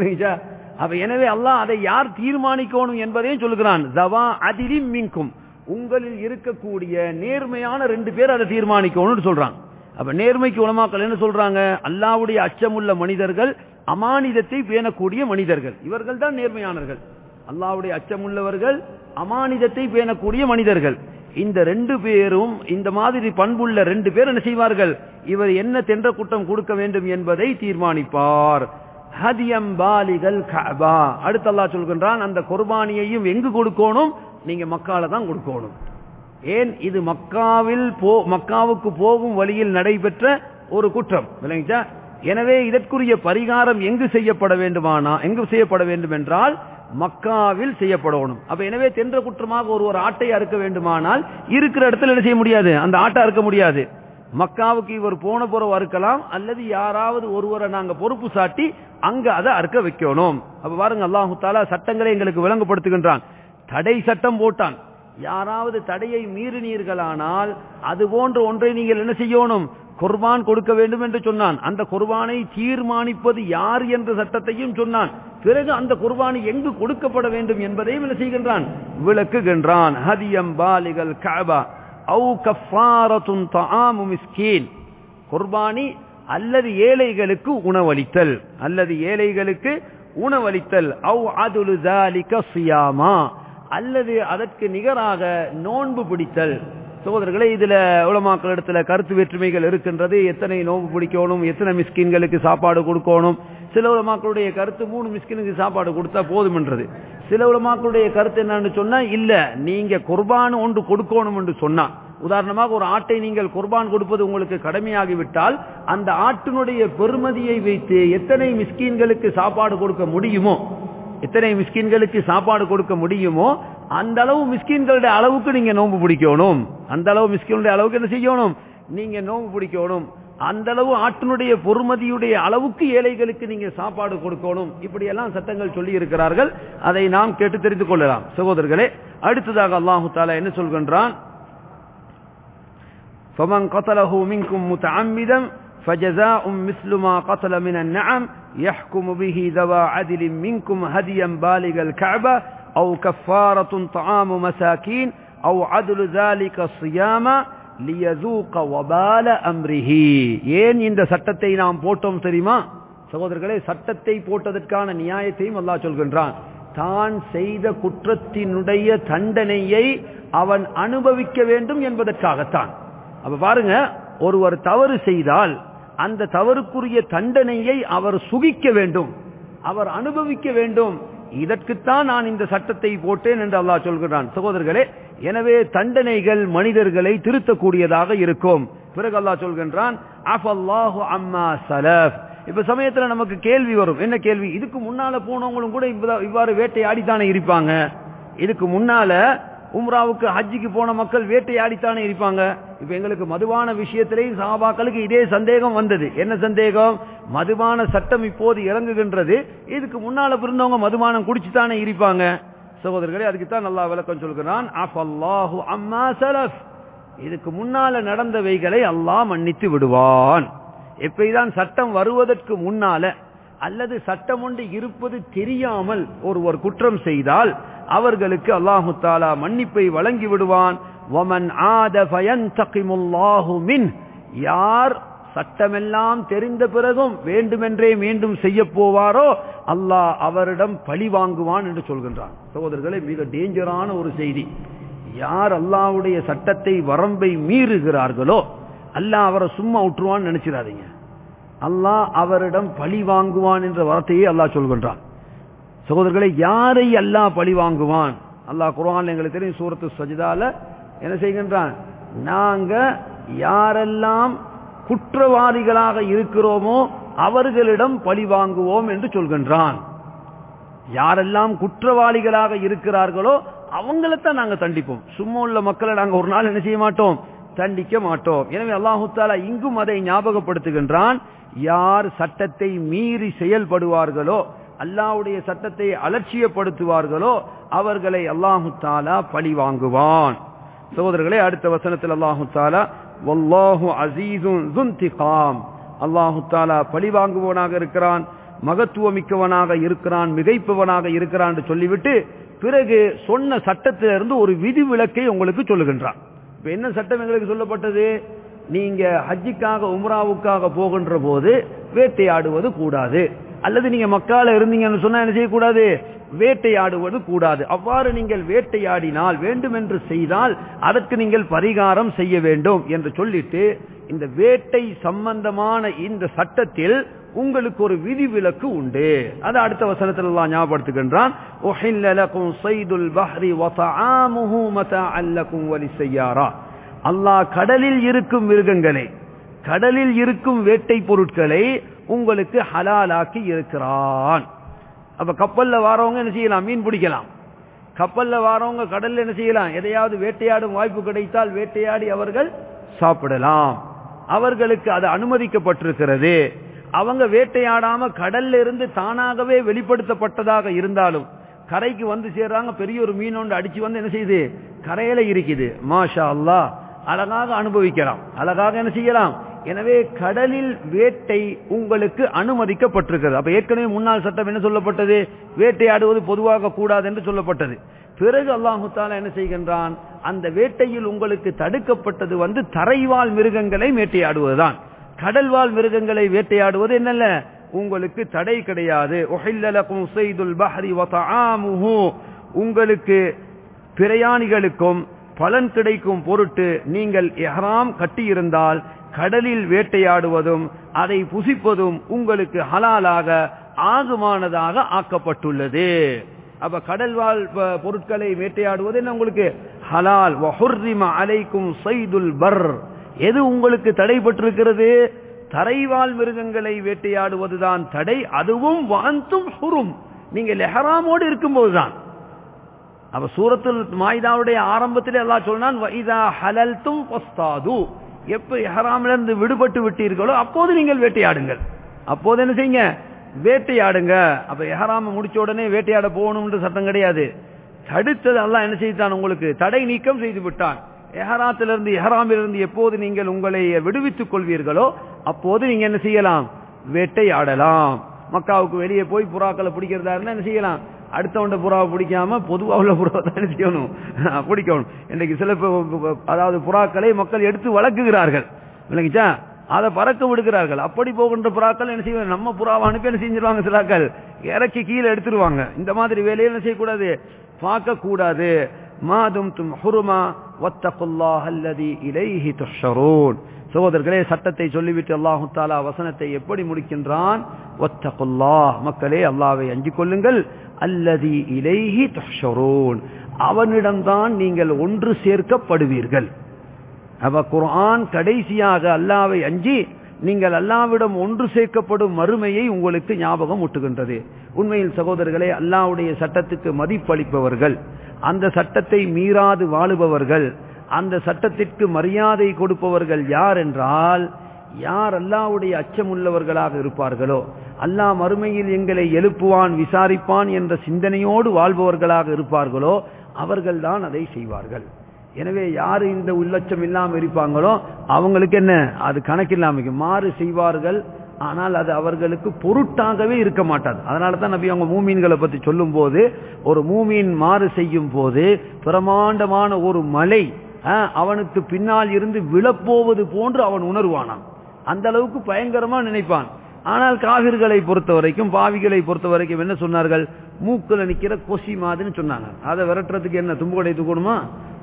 அப்ப எனவே அல்லாஹ் அதை யார் தீர்மானிக்கணும் என்பதையும் சொல்லுகிறான் ஜவா அதிலும் மின்கும் உங்களில் இருக்கக்கூடிய நேர்மையான ரெண்டு பேர் அதை தீர்மானிக்கணும்னு சொல்றான் அப்ப நேர்மைக்கு உலமாக்கள் என்ன சொல்றாங்க அல்லாவுடைய அச்சமுள்ள மனிதர்கள் அமானிதத்தை பேணக்கூடிய மனிதர்கள் இவர்கள் தான் நேர்மையானவர்கள் அல்லாவுடைய அச்சமுள்ளவர்கள் அமானிதத்தை பேணக்கூடிய மனிதர்கள் இந்த ரெண்டு பேரும் இந்த மாதிரி பண்புள்ள ரெண்டு பேர் என்ன செய்வார்கள் இவர் என்ன தென்ற குற்றம் கொடுக்க வேண்டும் என்பதை தீர்மானிப்பார் ஹதியம் பாலிகள் கபா அடுத்து அல்லா சொல்கின்றான் அந்த குர்பானியையும் எங்கு கொடுக்கணும் நீங்க மக்கால தான் கொடுக்கணும் ஏன் இது மக்காவில் போ மக்காவுக்கு போகும் வழியில் நடைபெற்ற ஒரு குற்றம் விளங்கிச்சா எனவே இதற்குரிய பரிகாரம் எங்கு செய்யப்பட வேண்டுமானா எங்கு செய்யப்பட வேண்டும் என்றால் மக்காவில் செய்யப்படணும் அப்ப எனவே தென்ற குற்றமாக ஒரு ஒரு ஆட்டை அறுக்க வேண்டுமானால் இருக்கிற இடத்துல என்ன செய்ய முடியாது அந்த ஆட்டை அறுக்க முடியாது மக்காவுக்கு இவர் போன புறம் அறுக்கலாம் அல்லது யாராவது ஒருவரை நாங்க பொறுப்பு சாட்டி அங்க அதை அறுக்க வைக்கணும் அப்ப பாருங்க அல்லாஹு தாலா சட்டங்களை எங்களுக்கு விளங்கப்படுத்துகின்றான் தடை சட்டம் போட்டான் யாராவது தடையை மீறினீர்களானால் அது போன்ற ஒன்றை நீங்கள் என்ன செய்யணும் குர்பான் கொடுக்க வேண்டும் என்று சொன்னான் அந்த குர்பானை தீர்மானிப்பது யார் என்ற சட்டத்தையும் சொன்னான் பிறகு அந்த குர்பானி எங்கு கொடுக்கப்பட வேண்டும் என்பதையும் என்ன செய்கின்றான் விளக்குகின்றான் ஹதியம் பாலிகள் கபா அவு கஃபாரத்துன் தஆமு மிஸ்கீன் குர்பானி அல்லது ஏழைகளுக்கு உணவளித்தல் அல்லது ஏழைகளுக்கு உணவளித்தல் அவு அதுலு தாலிக சியாமா அல்லது அதற்கு நிகராக நோன்பு பிடித்தல் சகோதரர்களே இதுல உலமாக்கள் இடத்துல கருத்து வேற்றுமைகள் இருக்கின்றது எத்தனை நோன்பு பிடிக்கணும் எத்தனை மிஸ்கின்களுக்கு சாப்பாடு கொடுக்கணும் சில உலமாக்களுடைய கருத்து மூணு மிஸ்கினுக்கு சாப்பாடு கொடுத்தா போதும்ன்றது சில உலமாக்களுடைய கருத்து என்னன்னு சொன்னா இல்ல நீங்க குர்பான் ஒன்று கொடுக்கணும் என்று சொன்னா உதாரணமாக ஒரு ஆட்டை நீங்கள் குர்பான் கொடுப்பது உங்களுக்கு கடமையாகிவிட்டால் அந்த ஆட்டினுடைய பெருமதியை வைத்து எத்தனை மிஸ்கீன்களுக்கு சாப்பாடு கொடுக்க முடியுமோ எத்தனை மிஸ்கின்களுக்கு சாப்பாடு கொடுக்க முடியுமோ அந்த அளவு மிஸ்கின்களுடைய அளவுக்கு நீங்க நோன்பு பிடிக்கணும் அந்த அளவு மிஸ்கினுடைய அளவுக்கு என்ன செய்யணும் நீங்க நோன்பு பிடிக்கணும் அந்த அளவு ஆட்டினுடைய பொறுமதியுடைய அளவுக்கு ஏழைகளுக்கு நீங்க சாப்பாடு கொடுக்கணும் இப்படி எல்லாம் சட்டங்கள் சொல்லி இருக்கிறார்கள் அதை நாம் கேட்டு தெரிந்து கொள்ளலாம் சகோதரர்களே அடுத்ததாக அல்லாஹு தாலா என்ன சொல்கின்றான் فمن قتله منكم متعمدا فجزاء مثل ما قتل من النعم يحكم به ذوى عدل منكم هديا بالغ الكعبة أو كفارة طعام مساكين أو عدل ذلك الصيام லியதூக வபால அம்ரிஹி ஏன் இந்த சட்டத்தை நாம் போட்டோம் தெரியுமா சகோதரர்களே சட்டத்தை போட்டதற்கான நியாயத்தையும் அல்லாஹ் சொல்கின்றான் தான் செய்த குற்றத்தினுடைய தண்டனையை அவன் அனுபவிக்க வேண்டும் என்பதற்காகத்தான் அப்ப பாருங்க ஒருவர் தவறு செய்தால் அந்த தவறுக்குரிய தண்டனையை அவர் சுகிக்க வேண்டும் அவர் அனுபவிக்க வேண்டும் இதற்குத்தான் நான் இந்த சட்டத்தை போட்டேன் என்று அல்லாஹ் சொல்கிறான் சகோதரர்களே எனவே தண்டனைகள் மனிதர்களை திருத்தக்கூடியதாக இருக்கும் பிறகு அல்லாஹ் சொல்கின்றான் அஃபல்லாஹு அம்மா சலஃப் இப்ப சமயத்துல நமக்கு கேள்வி வரும் என்ன கேள்வி இதுக்கு முன்னால போனவங்களும் கூட இப்ப- இவ்வாறு வேட்டையாடித்தானே இருப்பாங்க இதுக்கு முன்னால உம்ராவுக்கு ஹஜ்ஜிக்கு போன மக்கள் வேட்டையாடித்தானே இருப்பாங்க இப்ப எங்களுக்கு மதுபான விஷயத்திலேயும் சஹாபாக்களுக்கு இதே சந்தேகம் வந்தது என்ன சந்தேகம் மதுபான சட்டம் இப்போது இறங்குகின்றது இதுக்கு முன்னால பிறந்தவங்க மதுபானம் குடிச்சுத்தானே இருப்பாங்க சகோதரர்களே அதுக்கு தான் நல்லா விளக்கம் சொல்கிறான் அஃபல்லாஹு அம்மா சலஃப் இதுக்கு முன்னால நடந்தவைகளை அல்லாஹ் மன்னித்து விடுவான் எப்படிதான் சட்டம் வருவதற்கு முன்னால அல்லது சட்டம் ஒன்று இருப்பது தெரியாமல் ஒருவர் குற்றம் செய்தால் அவர்களுக்கு அல்லாஹு தாலா மன்னிப்பை வழங்கி விடுவான் வமன் ஆத ஃபயன்தகிமுல்லாஹு மின் யார் சட்டமெல்லாம் தெரிந்த பிறகும் வேண்டுமென்றே மீண்டும் செய்ய போவாரோ அல்லாஹ் அவரிடம் பழி வாங்குவான் என்று சொல்கின்றான் சகோதரர்களே மிக டேஞ்சரான ஒரு செய்தி யார் அல்லாஹ்வுடைய சட்டத்தை வரம்பை மீறுகிறார்களோ அல்லாஹ் அவரை சும்மா விட்டுருவான்னு நினைச்சிடாதீங்க அல்லாஹ் அவரிடம் பழி வாங்குவான் என்ற வார்த்தையை அல்லாஹ் சொல்கின்றான் சகோதரர்களை யாரை அல்லாஹ் பழி வாங்குவான் அல்லாஹ் குர்ஆன்ல எங்களுக்கு தெரியும் சூரத்து சஜிதால என்ன செய்கின்றான் நாங்க யாரெல்லாம் குற்றவாளிகளாக இருக்கிறோமோ அவர்களிடம் பழி வாங்குவோம் என்று சொல்கின்றான் யாரெல்லாம் குற்றவாளிகளாக இருக்கிறார்களோ அவங்களைத்தான் நாங்க தண்டிப்போம் சும்மா உள்ள மக்களை நாங்க ஒரு நாள் என்ன செய்ய மாட்டோம் தண்டிக்க மாட்டோம் எனவே அல்லாஹு தாலா இங்கும் அதை ஞாபகப்படுத்துகின்றான் யார் சட்டத்தை மீறி செயல்படுவார்களோ அல்லாஹ்வுடைய சட்டத்தை அலட்சியப்படுத்துவார்களோ அவர்களை அல்லாஹு தாலா பழி வாங்குவான் சகோதரர்களே அடுத்த வசனத்தில் அல்லாஹு தாலா வல்லாஹு அசீசுன் துன்திகாம் அல்லாஹு தாலா பழி வாங்குபவனாக இருக்கிறான் மகத்துவமிக்கவனாக இருக்கிறான் மிகைப்பவனாக இருக்கிறான் என்று சொல்லிவிட்டு பிறகு சொன்ன சட்டத்திலிருந்து ஒரு விதி விலக்கை உங்களுக்கு சொல்லுகின்றான் இப்ப என்ன சட்டம் எங்களுக்கு சொல்லப்பட்டது நீங்க ஹஜ்ஜிக்காக உம்ராவுக்காக போகின்ற போது வேட்டையாடுவது கூடாது அல்லது நீங்க மக்கால இருந்தீங்கன்னு சொன்னா என்ன செய்யக்கூடாது வேட்டையாடுவது கூடாது அவ்வாறு நீங்கள் வேட்டையாடினால் வேண்டும் என்று செய்தால் அதற்கு நீங்கள் பரிகாரம் செய்ய வேண்டும் என்று சொல்லிட்டு இந்த வேட்டை சம்பந்தமான இந்த சட்டத்தில் உங்களுக்கு ஒரு விதி விலக்கு உண்டு அது அடுத்த வசனத்தில் எல்லாம் ஞாபகப்படுத்துகின்றான் "உஹில்ல லக்கும் ஸைதுல் பஹ்ரி வ தஆமுஹு மதாஅன் லக்கும் வலிஸ்ஸய்யாரா." அல்லாஹ் கடலில் இருக்கும் மிருகங்களை கடலில் இருக்கும் வேட்டை பொருட்களை உங்களுக்கு ஹலாலாக்கி இருக்கிறான் அப்ப கப்பல்ல வாரவங்க என்ன செய்யலாம் மீன் பிடிக்கலாம் கப்பல்ல வாரவங்க கடல்ல என்ன செய்யலாம் எதையாவது வேட்டையாடும் வாய்ப்பு கிடைத்தால் வேட்டையாடி அவர்கள் சாப்பிடலாம் அவர்களுக்கு அது அனுமதிக்கப்பட்டிருக்கிறது அவங்க வேட்டையாடாம கடல்ல இருந்து தானாகவே வெளிப்படுத்தப்பட்டதாக இருந்தாலும் கரைக்கு வந்து சேர்றாங்க பெரிய ஒரு மீன் ஒன்று அடிச்சு வந்து என்ன செய்யுது கரையில இருக்குது மாஷா அல்லாஹ் அழகாக அனுபவிக்கலாம் அழகாக என்ன செய்யலாம் எனவே கடலில் வேட்டை உங்களுக்கு அனுமதிக்கப்பட்டிருக்கிறது அப்ப ஏற்கனவே முன்னாள் சட்டம் என்ன சொல்லப்பட்டது வேட்டையாடுவது பொதுவாக கூடாது என்று சொல்லப்பட்டது பிறகு அல்லாஹு தாலா என்ன செய்கின்றான் அந்த வேட்டையில் உங்களுக்கு தடுக்கப்பட்டது வந்து தரைவாழ் மிருகங்களை வேட்டையாடுவதுதான் கடல்வாழ் மிருகங்களை வேட்டையாடுவது என்னல்ல உங்களுக்கு தடை கிடையாது உஹில்ல லக்கும் ஸைதுல் பஹ்ரி வ தஆமுஹு உங்களுக்கு பிரயாணிகளுக்கும் பலன் கிடைக்கும் பொருட்டு நீங்கள் இஹ்ராம் கட்டியிருந்தால் கடலில் வேட்டையாடுவதும் அதை புசிப்பதும் உங்களுக்கு ஹலாலாக ஆகுமானதாக ஆக்கப்பட்டுள்ளது அப்ப கடல் வாழ் ப- பொருட்களை வேட்டையாடுவது என்ன உங்களுக்கு ஹலால் வஹுர்ரிம அலைக்கும் சைதுல் பர் எது உங்களுக்கு தடைபட்டிருக்கிறது தரைவாழ் மிருகங்களை வேட்டையாடுவதுதான் தடை அதுவும் வாந்தும் ஹுரும் நீங்கள் எஹராமோடு இருக்கும்போதுதான் அப்ப சூரத்துல் மாயிதாவுடைய ஆரம்பத்திலே அல்லாஹ் சொன்னான் வைதா ஹலல்தும் ஃபஸ்தாது எப்ப இஹ்ராம்ல இருந்து விடுபட்டு விட்டீர்களோ அப்போது நீங்கள் வேட்டையாடுங்கள் அப்போது என்ன செய்யுங்க வேட்டையாடுங்க அப்ப இஹ்ராம் முடிச்ச உடனே வேட்டையாட போகணும்ன்ற சட்டம் கிடையாது தடுத்தது அல்லாஹ் என்ன செய்தான் உங்களுக்கு தடை நீக்கம் செய்து விட்டான் எஹராத்திலிருந்து எஹராமிலிருந்து எப்போது நீங்கள் உங்களை விடுவித்துக் கொள்வீர்களோ அப்போது நீங்க என்ன செய்யலாம் வேட்டையாடலாம் மக்காவுக்கு வெளியே போய் புறாக்களை பிடிக்கிறதா இருந்தா என்ன செய்யலாம் அடுத்தவண்ட புறாவை பிடிக்காம பொதுவா உள்ள புறாவை தான் என்ன செய்யணும் பிடிக்கணும் இன்னைக்கு சில ப- ப- அதாவது புறாக்களை மக்கள் எடுத்து வளர்க்குகிறார்கள் விளங்கிச்சா அதை பறக்க விடுகிறார்கள் அப்படி போகின்ற புறாக்கள் என்ன செய்வாங்க நம்ம புறாவை அனுப்பி என்ன செஞ்சிருவாங்க சிலாக்கள் இறக்கி கீழே எடுத்துருவாங்க இந்த மாதிரி வேலையை என்ன செய்யக்கூடாது பார்க்க கூடாது மாதும் தும் ஹுருமா வத்தகுல்லாஹ் அல்லதி இலைஹி துஷரூன் சகோதரர்களே சட்டத்தை சொல்லிவிட்டு அல்லாஹு தாலா வசனத்தை எப்படி முடிக்கின்றான் ஒத்தகுல்லாஹ் மக்களே அல்லாவை அஞ்சிக் கொள்ளுங்கள் அல்லதி இலைஹி துஷரூன் அவனிடம்தான் நீங்கள் ஒன்று சேர்க்கப்படுவீர்கள் அவ குர்ஆன் கடைசியாக அல்லாவை அஞ்சி நீங்கள் அல்லாவிடம் ஒன்று சேர்க்கப்படும் மறுமையை உங்களுக்கு ஞாபகம் ஊட்டுகின்றது உண்மையில் சகோதரர்களே அல்லாவுடைய சட்டத்துக்கு மதிப்பளிப்பவர்கள் அந்த சட்டத்தை மீறாது வாழுபவர்கள் அந்த சட்டத்திற்கு மரியாதை கொடுப்பவர்கள் யார் என்றால் யார் அல்லாவுடைய அச்சமுள்ளவர்களாக இருப்பார்களோ அல்லாஹ் மறுமையில் எங்களை எழுப்புவான் விசாரிப்பான் என்ற சிந்தனையோடு வாழ்பவர்களாக இருப்பார்களோ அவர்கள்தான் அதை செய்வார்கள் எனவே யாரு இந்த உள்ளச்சம் இல்லாம இருப்பாங்களோ அவங்களுக்கு என்ன அது கணக்கில்லாம மாறு செய்வார்கள் ஆனால் அது அவர்களுக்கு பொருட்டாகவே இருக்க மாட்டாது அதனால தான் நபி அவங்க மூமீன்களை பத்தி சொல்லும் போது ஒரு மூமீன் மாறு செய்யும் போது பிரமாண்டமான ஒரு மலை அவனுக்கு பின்னால் இருந்து விழப்போவது போன்று அவன் உணர்வானான் அந்த அளவுக்கு பயங்கரமா நினைப்பான் ஆனால் காவிர்களை பொறுத்த வரைக்கும் பாவிகளை பொறுத்த வரைக்கும் என்ன சொன்னார்கள் மூக்குல நிக்கிற கொசி மாதிரின்னு சொன்னாங்க அதை விரட்டுறதுக்கு என்ன தும்புகடை தூக்கணுமா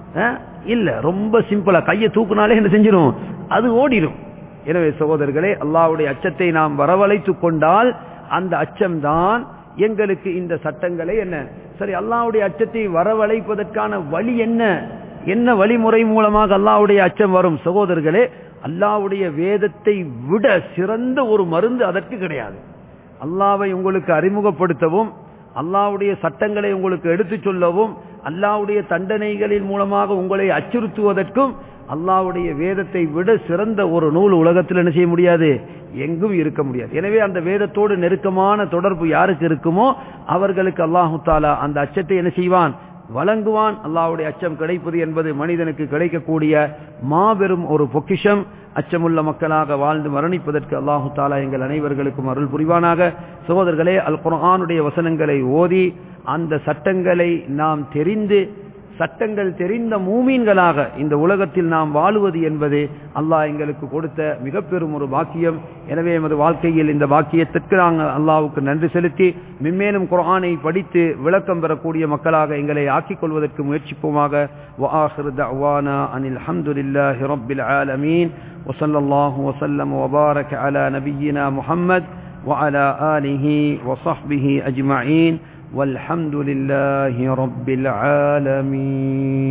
இல்ல ரொம்ப சிம்பிளா கையை தூக்குனாலே என்ன செஞ்சிடும் அது ஓடிடும் எனவே சகோதரர்களே அல்லாவுடைய அச்சத்தை நாம் வரவழைத்துக் கொண்டால் அந்த அச்சம்தான் எங்களுக்கு இந்த சட்டங்களை என்ன சரி அல்லாவுடைய அச்சத்தை வரவழைப்பதற்கான வழி என்ன என்ன வழிமுறை மூலமாக அல்லாவுடைய அச்சம் வரும் சகோதரர்களே அல்லாவுடைய வேதத்தை விட சிறந்த ஒரு மருந்து அதற்கு கிடையாது அல்லாவை உங்களுக்கு அறிமுகப்படுத்தவும் அல்லாவுடைய சட்டங்களை உங்களுக்கு எடுத்துச் சொல்லவும் அல்லாவுடைய தண்டனைகளின் மூலமாக உங்களை அச்சுறுத்துவதற்கும் அல்லாவுடைய வேதத்தை விட சிறந்த ஒரு நூல் உலகத்தில் என்ன செய்ய முடியாது எங்கும் இருக்க முடியாது எனவே அந்த வேதத்தோடு நெருக்கமான தொடர்பு யாருக்கு இருக்குமோ அவர்களுக்கு அல்லாஹு தாலா அந்த அச்சத்தை என்ன செய்வான் வழங்குவான் அல்லாவுடைய அச்சம் கிடைப்பது என்பது மனிதனுக்கு கிடைக்கக்கூடிய மாபெரும் ஒரு பொக்கிஷம் அச்சமுள்ள மக்களாக வாழ்ந்து மரணிப்பதற்கு அல்லாஹு தாலா எங்கள் அனைவர்களுக்கும் அருள் புரிவானாக சகோதரர்களே அல் குர்ஆனுடைய வசனங்களை ஓதி அந்த சட்டங்களை நாம் தெரிந்து சட்டங்கள் தெரிந்த மூமீன்களாக இந்த உலகத்தில் நாம் வாழுவது என்பது அல்லாஹ் எங்களுக்கு கொடுத்த மிக பெரும் ஒரு பாக்கியம் எனவே எமது வாழ்க்கையில் இந்த பாக்கியத்திற்கு நாங்கள் அல்லாவுக்கு நன்றி செலுத்தி மென்மேலும் குரானை படித்து விளக்கம் பெறக்கூடிய மக்களாக எங்களை ஆக்கிக் கொள்வதற்கு முயற்சிப்போமாக அனில் அஹமதுல்லாஹி ரப்பில் ஆலமீன் وصلى الله وسلم وبارك على نبينا محمد وعلى آله وصحبه أجمعين والحمد لله رب العالمين